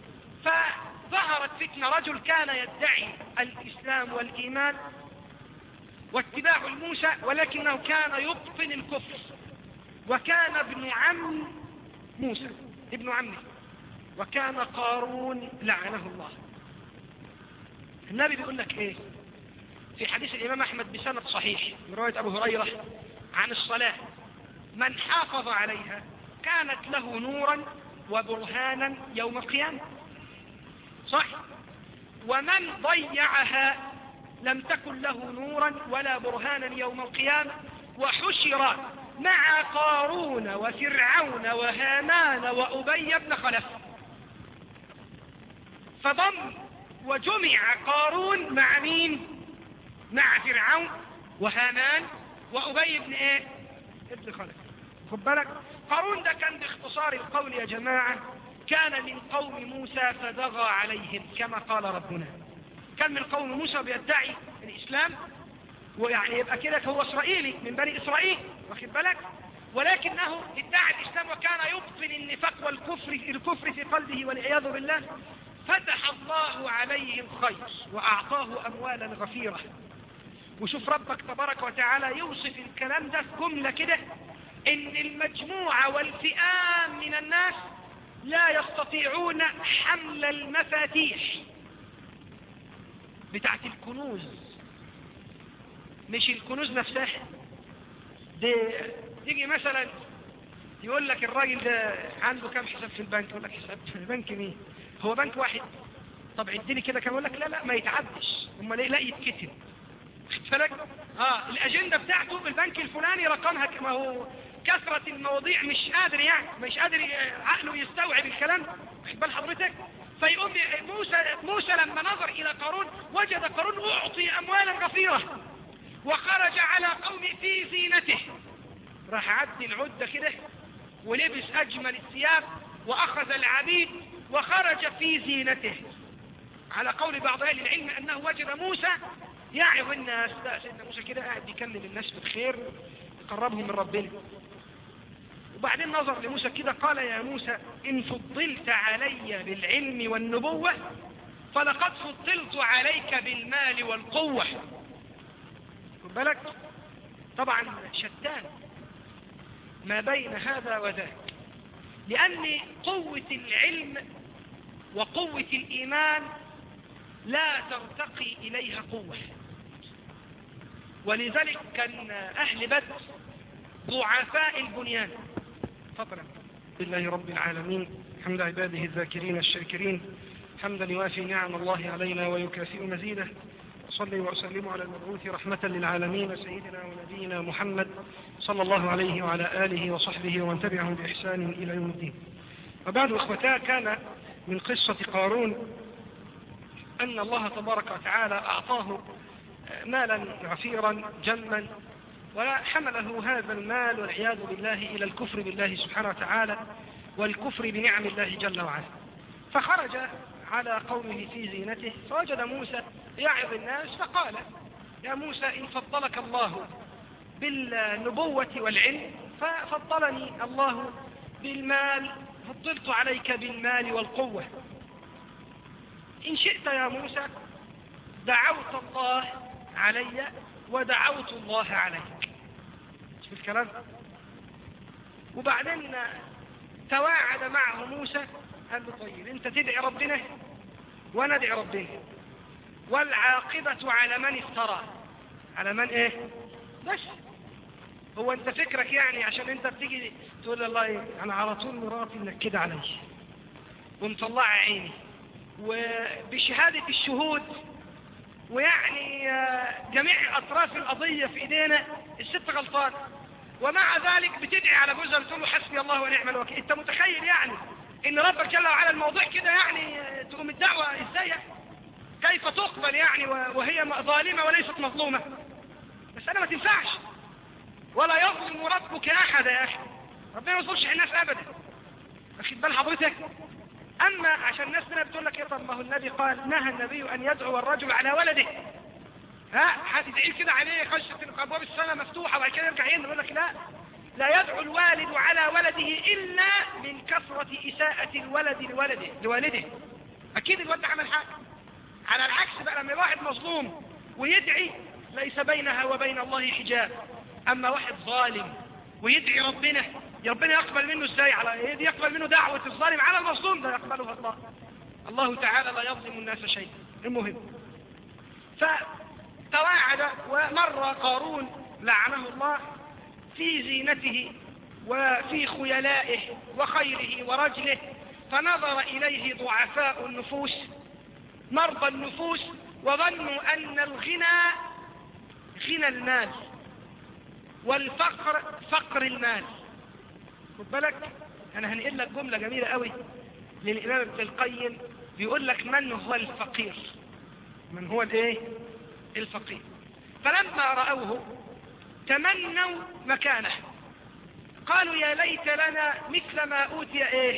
فظهرت فتنة رجل كان يدعي الإسلام والإيمان واتباع الموسى ولكنه كان يبطن الكفر وكان ابن عم موسى ابن عمه وكان قارون لعنه الله النبي بيقول لك ايه في حديث الامام احمد بسند صحيح من رواية ابو هريرة عن الصلاة من حافظ عليها كانت له نورا وبرهانا يوم القيامة صح ومن ضيعها لم تكن له نورا ولا برهانا يوم القيامة وحشر مع قارون وفرعون وهامان وأبي بن خلف فضم وجمع قارون مع مين مع فرعون وهامان وأبي بن ايه ابن خلف خد بالك قارون ده كان باختصار القول يا جماعة كان من قوم موسى فبغى عليهم كما قال ربنا كان من قوم موسى بيدعي الإسلام ويعني يبقى كده هو إسرائيلي من بني إسرائيل واخد بالك ولكنه ادعى الإسلام وكان يبطل النفاق والكفر الكفر في قلبه والعياذ بالله فتح الله عليه الخير وأعطاه أموالا غفيرة وشوف ربك تبارك وتعالى يوصف الكلام ده في جملة كده إن المجموعة والفئام من الناس لا يستطيعون حمل المفاتيح بتاعت الكنوز مش الكنوز نفسها دي تيجي مثلا يقول لك الراجل ده عنده كام حساب في البنك يقول لك حساب في البنك مين هو بنك واحد طب عدني كده كان يقول لك لا لا ما يتعدش امال ايه لا يتكتب بالك اه الاجنده بتاعته بالبنك الفلاني رقمها كما هو كثرة المواضيع مش قادر يعني مش قادر عقله يستوعب الكلام واخد بال حضرتك فيقوم موسى موسى لما نظر الى قارون وجد قارون اعطي اموالا غفيره وخرج على قوم في زينته راح عدي العدة كده ولبس أجمل الثياب وأخذ العبيد وخرج في زينته على قول بعض أهل العلم أنه وجد موسى يعظ الناس لا سيدنا موسى كده قاعد يكلم الناس بالخير يقربهم من ربنا وبعدين نظر لموسى كده قال يا موسى إن فضلت علي بالعلم والنبوة فلقد فضلت عليك بالمال والقوة خد بالك طبعا شتان ما بين هذا وذاك لأن قوة العلم وقوة الإيمان لا ترتقي إليها قوة ولذلك كان أهل بدر ضعفاء البنيان فضلا لله رب العالمين حمد عباده الذاكرين الشاكرين حمدا يوافي نعم الله علينا ويكافئ مزيده صلي وأسلم على المبعوث رحمة للعالمين سيدنا ونبينا محمد صلى الله عليه وعلى آله وصحبه ومن تبعهم بإحسان إلى يوم الدين وبعد أخوتا كان من قصة قارون أن الله تبارك وتعالى أعطاه مالا غفيرا جما وحمله هذا المال والعياذ بالله إلى الكفر بالله سبحانه وتعالى والكفر بنعم الله جل وعلا فخرج على قومه في زينته فوجد موسى يعظ الناس فقال يا موسى إن فضلك الله بالنبوة والعلم ففضلني الله بالمال فضلت عليك بالمال والقوة إن شئت يا موسى دعوت الله علي ودعوت الله عليك شوف الكلام وبعدين تواعد معه موسى قال له طيب انت تدعي ربنا وانا ادعي ربنا والعاقبة على من افترى على من ايه بس هو انت فكرك يعني عشان انت بتيجي تقول الله انا على طول مراتي منكده علي ومطلعه عيني وبشهادة الشهود ويعني جميع اطراف القضية في ايدينا الست غلطان ومع ذلك بتدعي على جوزها بتقول له حسبي الله ونعم الوكيل انت متخيل يعني ان ربك جل وعلا الموضوع كده يعني تقوم الدعوة ازاي كيف تقبل يعني وهي ظالمة وليست مظلومة بس انا ما تنفعش ولا يظلم ربك احد يا اخي ربنا ما يظلمش الناس ابدا واخد بال حضرتك اما عشان الناس هنا بتقول لك ايه طب ما هو النبي قال نهى النبي ان يدعو الرجل على ولده ها هتدعي كده عليه خشة ابواب السماء مفتوحة وبعد كده يرجع هنا يقول لك لا لا يدعو الوالد على ولده إلا من كثرة إساءة الولد لولده لوالده أكيد الولد ده عمل حاجة على العكس بقى لما واحد مظلوم ويدعي ليس بينها وبين الله حجاب أما واحد ظالم ويدعي ربنا ربنا يقبل منه ازاي على يقبل منه دعوة الظالم على المظلوم ده يقبلها الله الله تعالى لا يظلم الناس شيئا المهم فتواعد ومر قارون لعنه الله في زينته وفي خيلائه وخيره ورجله فنظر إليه ضعفاء النفوس مرضى النفوس وظنوا أن الغنى غنى المال والفقر فقر المال خد بالك انا هنقل لك جملة جميلة قوي للامام ابن القيم بيقول لك من هو الفقير من هو الايه الفقير فلما رأوه تمنوا مكانه قالوا يا ليت لنا مثل ما أوتي إيه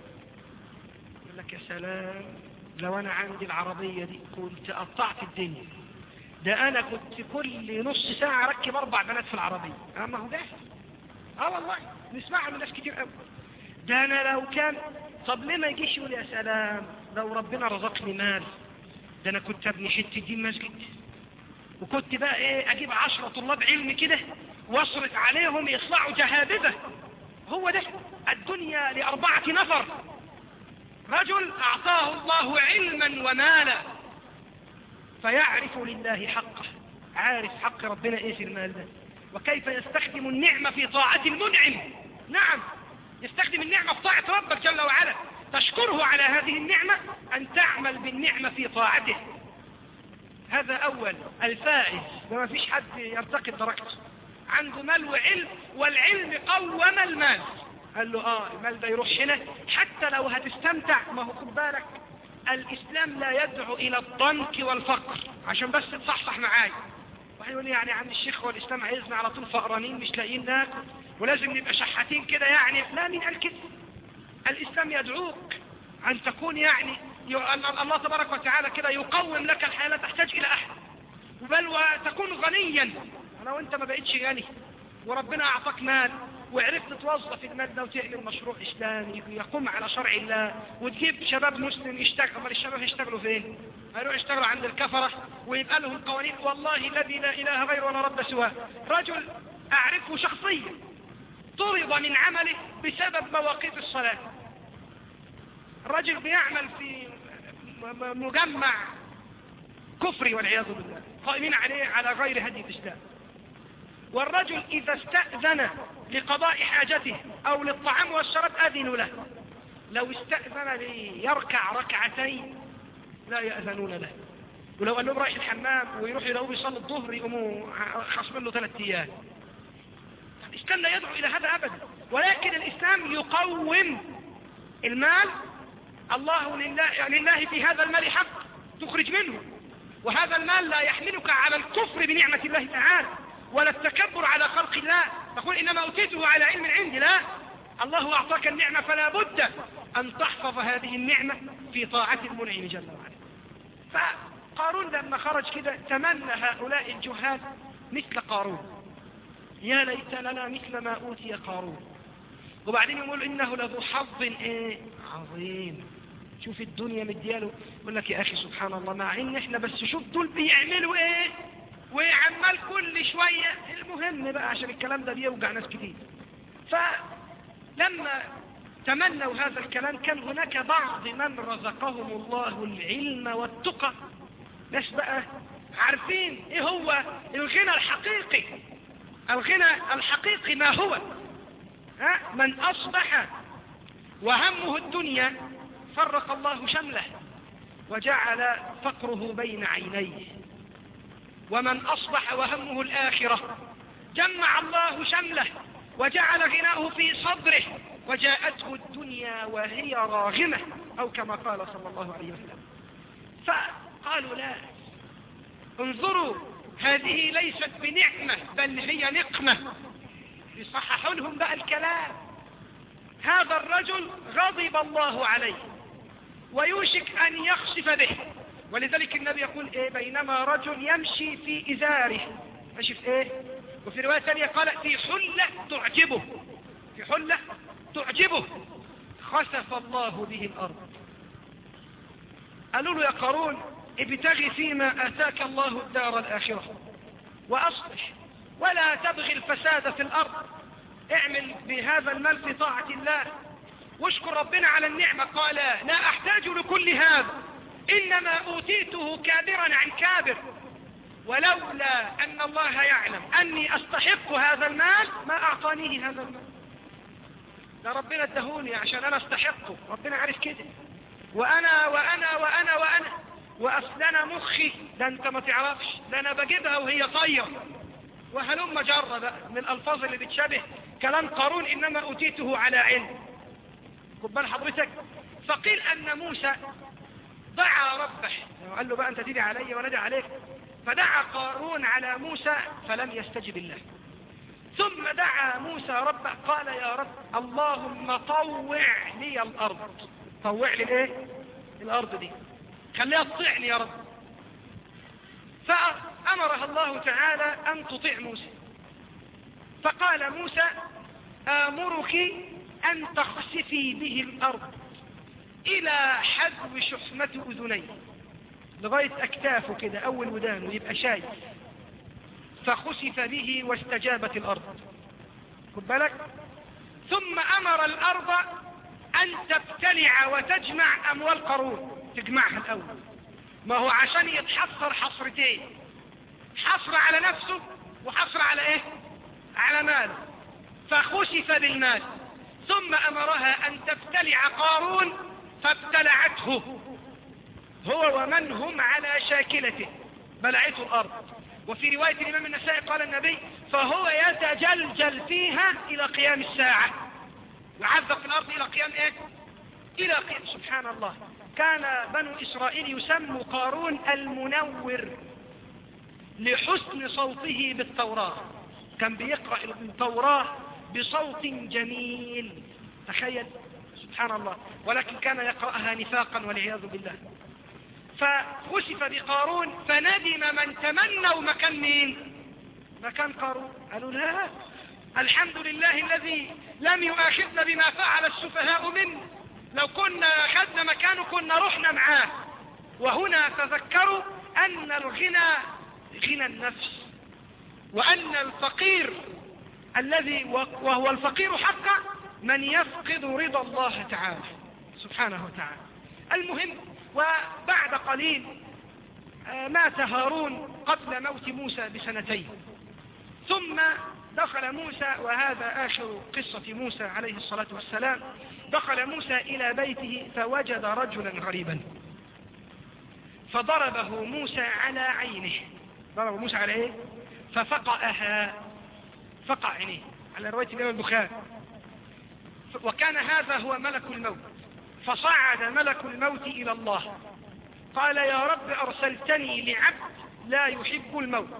يقول لك يا سلام لو أنا عندي العربية دي كنت قطعت الدنيا ده أنا كنت كل نص ساعة أركب أربع بنات في العربية أما هو ده آه والله نسمعها من ناس كتير قوي ده أنا لو كان طب ليه ما يجيش يقول يا سلام لو ربنا رزقني مال ده أنا كنت أبني حتة دي مسجد وكنت بقى إيه أجيب عشرة طلاب علم كده واصرف عليهم يطلعوا جهابذة هو ده الدنيا لأربعة نفر رجل أعطاه الله علما ومالا فيعرف لله حقه عارف حق ربنا ايه في المال ده وكيف يستخدم النعمة في طاعة المنعم نعم يستخدم النعمة في طاعة ربك جل وعلا تشكره على هذه النعمة أن تعمل بالنعمة في طاعته هذا أول الفائز وما فيش حد يرتقي درجته عنده مال وعلم والعلم قوم المال قال له اه المال ده يروح هنا حتى لو هتستمتع ما هو خد بالك الاسلام لا يدعو الى الضنك والفقر عشان بس تصحصح معايا واحد يقول لي يعني عم الشيخ هو الاسلام عايزنا على طول فقرانين مش لاقيين ناكل ولازم نبقى شحاتين كده يعني لا مين قال كده الاسلام يدعوك ان تكون يعني ان الله تبارك وتعالى كده يقوم لك الحياه لا تحتاج الى احد بل وتكون غنيا لو انت ما بقيتش غني وربنا اعطاك مال وعرفت توظف المال ده وتعمل مشروع اسلامي يقوم على شرع الله وتجيب شباب مسلم يشتغل امال الشباب يشتغلوا فين هيروحوا يشتغلوا عند الكفرة ويبقى لهم قوانين والله الذي لا اله غيره ولا رب سواه رجل اعرفه شخصيا طرد من عمله بسبب مواقيت الصلاة الرجل بيعمل في مجمع كفري والعياذ بالله قائمين عليه على غير هدي الإسلام والرجل إذا استأذن لقضاء حاجته أو للطعام والشراب أذنوا له لو استأذن ليركع ركعتين لا يأذنون له ولو قال لهم رايح الحمام ويروح يلاقوه بيصلي الظهر يقوموا خصم له ثلاث ايام الإسلام لا يدعو إلى هذا أبدا ولكن الإسلام يقوم المال الله لله, لله في هذا المال حق تخرج منه وهذا المال لا يحملك على الكفر بنعمة الله تعالى ولا التكبر على خلق الله تقول إنما أوتيته على علم عندي لا الله أعطاك النعمة فلا بد أن تحفظ هذه النعمة في طاعة المنعم جل وعلا فقارون لما خرج كده تمنى هؤلاء الجهال مثل قارون يا ليت لنا مثل ما أوتي قارون وبعدين يقول إنه لذو حظ إيه عظيم شوف الدنيا مدياله يقول لك يا أخي سبحان الله مع إن إحنا بس شوف دول بيعملوا إيه وعمال كل شوية المهم بقى عشان الكلام ده بيوجع ناس كتير فلما تمنوا هذا الكلام كان هناك بعض من رزقهم الله العلم والتقى ناس بقى عارفين ايه هو الغنى الحقيقي الغنى الحقيقي ما هو ها من اصبح وهمه الدنيا فرق الله شمله وجعل فقره بين عينيه ومن أصبح وهمه الآخرة جمع الله شمله وجعل غناه في صدره وجاءته الدنيا وهي راغمة أو كما قال صلى الله عليه وسلم فقالوا لا انظروا هذه ليست بنعمة بل هي نقمة يصححوا لهم بقى الكلام هذا الرجل غضب الله عليه ويوشك أن يخسف به ولذلك النبي يقول إيه بينما رجل يمشي في إزاره ماشي في إيه وفي رواية ثانية قال في حلة تعجبه في حلة تعجبه خسف الله به الأرض قالوا له يا قارون ابتغي فيما آتاك الله الدار الآخرة وأصلح ولا تبغي الفساد في الأرض اعمل بهذا المال في طاعة الله واشكر ربنا على النعمة قال لا أحتاج لكل هذا إنما أوتيته كابرا عن كابر ولولا أن الله يعلم أني أستحق هذا المال ما أعطانيه هذا المال ده ربنا ادهوني عشان أنا استحقه ربنا عارف كده وأنا وأنا وأنا وأنا وأصل أنا مخي ده أنت ما تعرفش ده أنا بجيبها وهي طير وهلم جرة بقى من الألفاظ اللي بتشابه كلام قارون إنما أوتيته على علم خد بال حضرتك فقيل أن موسى دعا ربه قال له بقى أنت تدعي علي وندعي عليك فدعا قارون على موسى فلم يستجب الله ثم دعا موسى ربه قال يا رب اللهم طوع لي الأرض طوع لي الايه الأرض دي خليها تطيعني يا رب فأمرها الله تعالى أن تطيع موسى فقال موسى آمرك أن تخسفي به الأرض إلى حذو شحمة أذنيه لغاية أكتافه كده أول ودانه يبقى شايف فخسف به واستجابت الأرض خد بالك ثم أمر الأرض أن تبتلع وتجمع أموال قارون تجمعها الأول ما هو عشان يتحصر حصرتين حصر على نفسه وحصر على ايه على ماله فخسف بالمال ثم امرها ان تبتلع قارون فابتلعته هو ومن هم على شاكلته بلعته الارض وفي رواية الامام النسائي قال النبي فهو يتجلجل فيها الى قيام الساعة يعذب في الارض الى قيام ايه الى قيام سبحان الله كان بنو إسرائيل يسموا قارون المنور لحسن صوته بالتوراة كان بيقرأ التوراة بصوت جميل تخيل سبحان الله ولكن كان يقرأها نفاقا والعياذ بالله فخسف بقارون فندم من تمنوا مكان مين مكان قارون قالوا لا الحمد لله الذي لم يؤاخذنا بما فعل السفهاء منه لو كنا خدنا مكانه كنا رحنا معاه وهنا تذكروا أن الغنى غنى النفس وأن الفقير الذي وهو الفقير حقا من يفقد رضا الله تعالى سبحانه وتعالى المهم وبعد قليل آه، مات هارون قبل موت موسى بسنتين ثم دخل موسى وهذا آخر قصة موسى عليه الصلاة والسلام دخل موسى إلى بيته فوجد رجلا غريبا فضربه موسى على عينه ضرب موسى على ايه ففقأها فقع عينيه على رواية الإمام البخاري وكان هذا هو ملك الموت فصعد ملك الموت إلى الله قال يا رب أرسلتني لعبد لا يحب الموت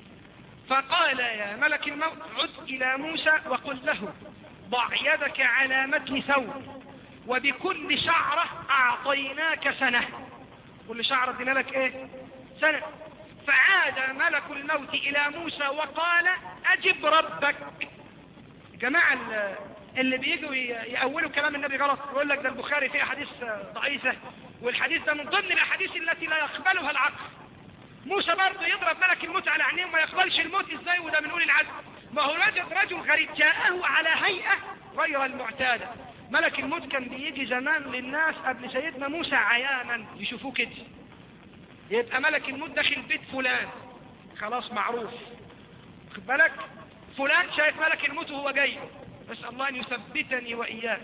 فقال يا ملك الموت عد إلى موسى وقل له ضع يدك على متن ثوب وبكل شعرة أعطيناك سنة كل شعرة ادينا لك ايه سنة فعاد ملك الموت إلى موسى وقال أجب ربك جماعة اللي بيجوا يأولوا كلام النبي غلط يقول لك ده البخاري فيه أحاديث ضعيفة والحديث ده من ضمن الأحاديث التي لا يقبلها العقل موسى برضه يضرب ملك الموت على عينيه وما يقبلش الموت ازاي وده من اولي العزم ما هو رجل رجل غريب جاءه على هيئة غير المعتادة ملك الموت كان بيجي زمان للناس قبل سيدنا موسى عيانا يشوفوه كده يبقى ملك الموت داخل بيت فلان خلاص معروف خد بالك فلان شايف ملك الموت وهو جاي بس الله ان يثبتني واياك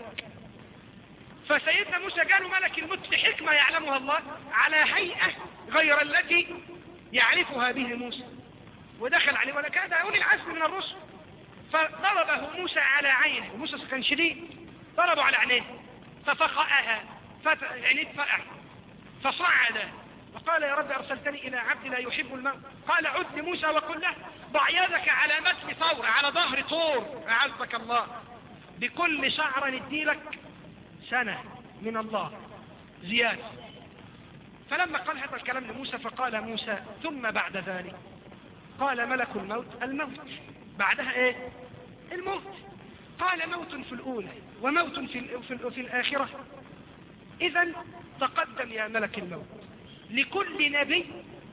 فسيدنا موسى قالوا ملك الموت لحكمة يعلمها الله على هيئة غير التي يعرفها به موسى ودخل عليه ولا كاد أولي العزم من الرسل فضربه موسى على عينه وموسى كان شديد ضربه على عينيه ففقأها عينيه فقع فصعد وقال يا رب أرسلتني إلى عبد لا يحب الموت قال عد لموسى وقل له ضع يدك على متن ثور على ظهر طور أعزك الله بكل شعر نديلك سنة من الله زيادة فلما قال هذا الكلام لموسى فقال موسى ثم بعد ذلك قال ملك الموت الموت بعدها ايه الموت قال موت في الأولى وموت في, في, في الآخرة إذا تقدم يا ملك الموت لكل نبي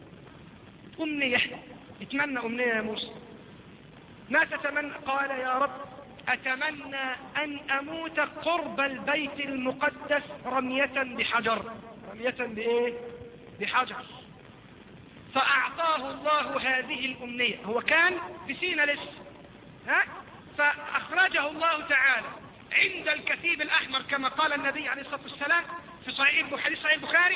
أمنية اتمنى أمنية يا موسى ما تتمنى قال يا رب أتمنى أن أموت قرب البيت المقدس رمية بحجر رمية بإيه بحجر فأعطاه الله هذه الأمنية هو كان في سينا لسه ها فأخرجه الله تعالى عند الكثيب الأحمر كما قال النبي عليه الصلاة والسلام في صحيح حديث صحيح البخاري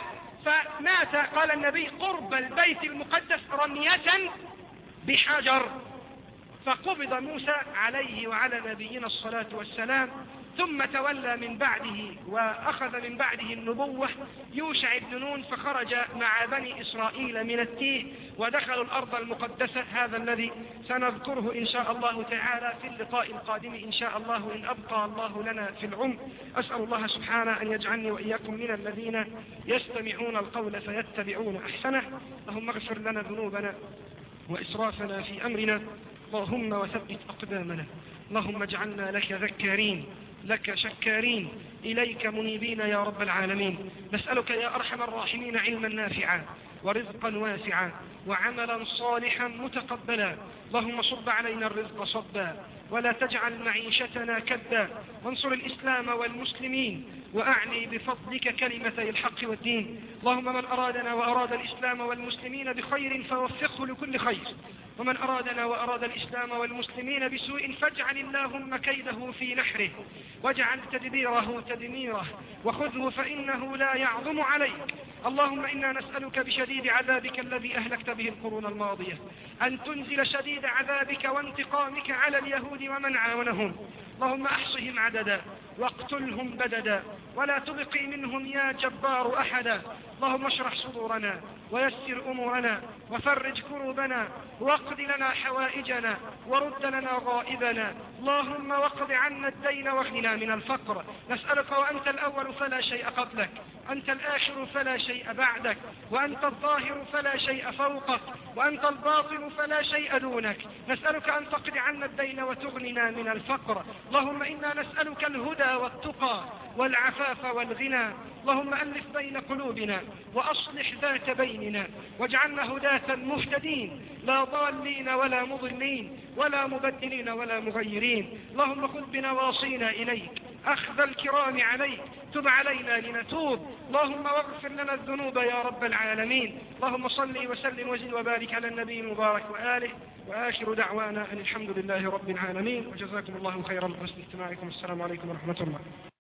فمات قال النبي قرب البيت المقدس رمية بحجر فقبض موسى عليه وعلى نبينا الصلاة والسلام ثم تولى من بعده وأخذ من بعده النبوة يوشع بن نون فخرج مع بني إسرائيل من التيه ودخلوا الأرض المقدسة هذا الذي سنذكره إن شاء الله تعالى في اللقاء القادم إن شاء الله إن أبقى الله لنا في العمر أسأل الله سبحانه أن يجعلني وإياكم من الذين يستمعون القول فيتبعون أحسنه اللهم اغفر لنا ذنوبنا وإسرافنا في أمرنا اللهم وثبت أقدامنا اللهم اجعلنا لك ذكارين لك شكارين إليك منيبين يا رب العالمين نسألك يا أرحم الراحمين علما نافعا ورزقا واسعا وعملا صالحا متقبلا اللهم صب علينا الرزق صبا ولا تجعل معيشتنا كدا وانصر الإسلام والمسلمين وأعني بفضلك كلمتي الحق والدين اللهم من أرادنا وأراد الإسلام والمسلمين بخير فوفقه لكل خير ومن أرادنا وأراد الإسلام والمسلمين بسوء فاجعل اللهم كيده في نحره واجعل تدبيره تدميره وخذه فإنه لا يعظم عليك اللهم إنا نسألك بشديد عذابك الذي أهلكت به القرون الماضية أن تنزل شديد عذابك وانتقامك على اليهود ومن عاونهم اللهم أحصهم عددا واقتلهم بددا ولا تبقي منهم يا جبار أحدا اللهم اشرح صدورنا ويسر أمورنا وفرج كروبنا واقض لنا حوائجنا ورد لنا غائبنا اللهم واقض عنا الدين واغننا من الفقر نسألك وأنت الأول فلا شيء قبلك أنت الآخر فلا شيء بعدك وأنت الظاهر فلا شيء فوقك وأنت الباطن فلا شيء دونك نسألك أن تقضي عنا الدين وتغننا من الفقر اللهم إنا نسألك الهدى والتقى والعفاف والغنى اللهم ألف بين قلوبنا وأصلح ذات بيننا واجعلنا هداة مهتدين لا ضالين ولا مضلين ولا مبدلين ولا مغيرين اللهم خذ بنواصينا إليك أخذ الكرام عليك تب علينا لنتوب اللهم واغفر لنا الذنوب يا رب العالمين اللهم صل وسلم وزد وبارك على النبي المبارك وآله وآخر دعوانا أن الحمد لله رب العالمين وجزاكم الله خيرا حسن استماعكم السلام عليكم ورحمة الله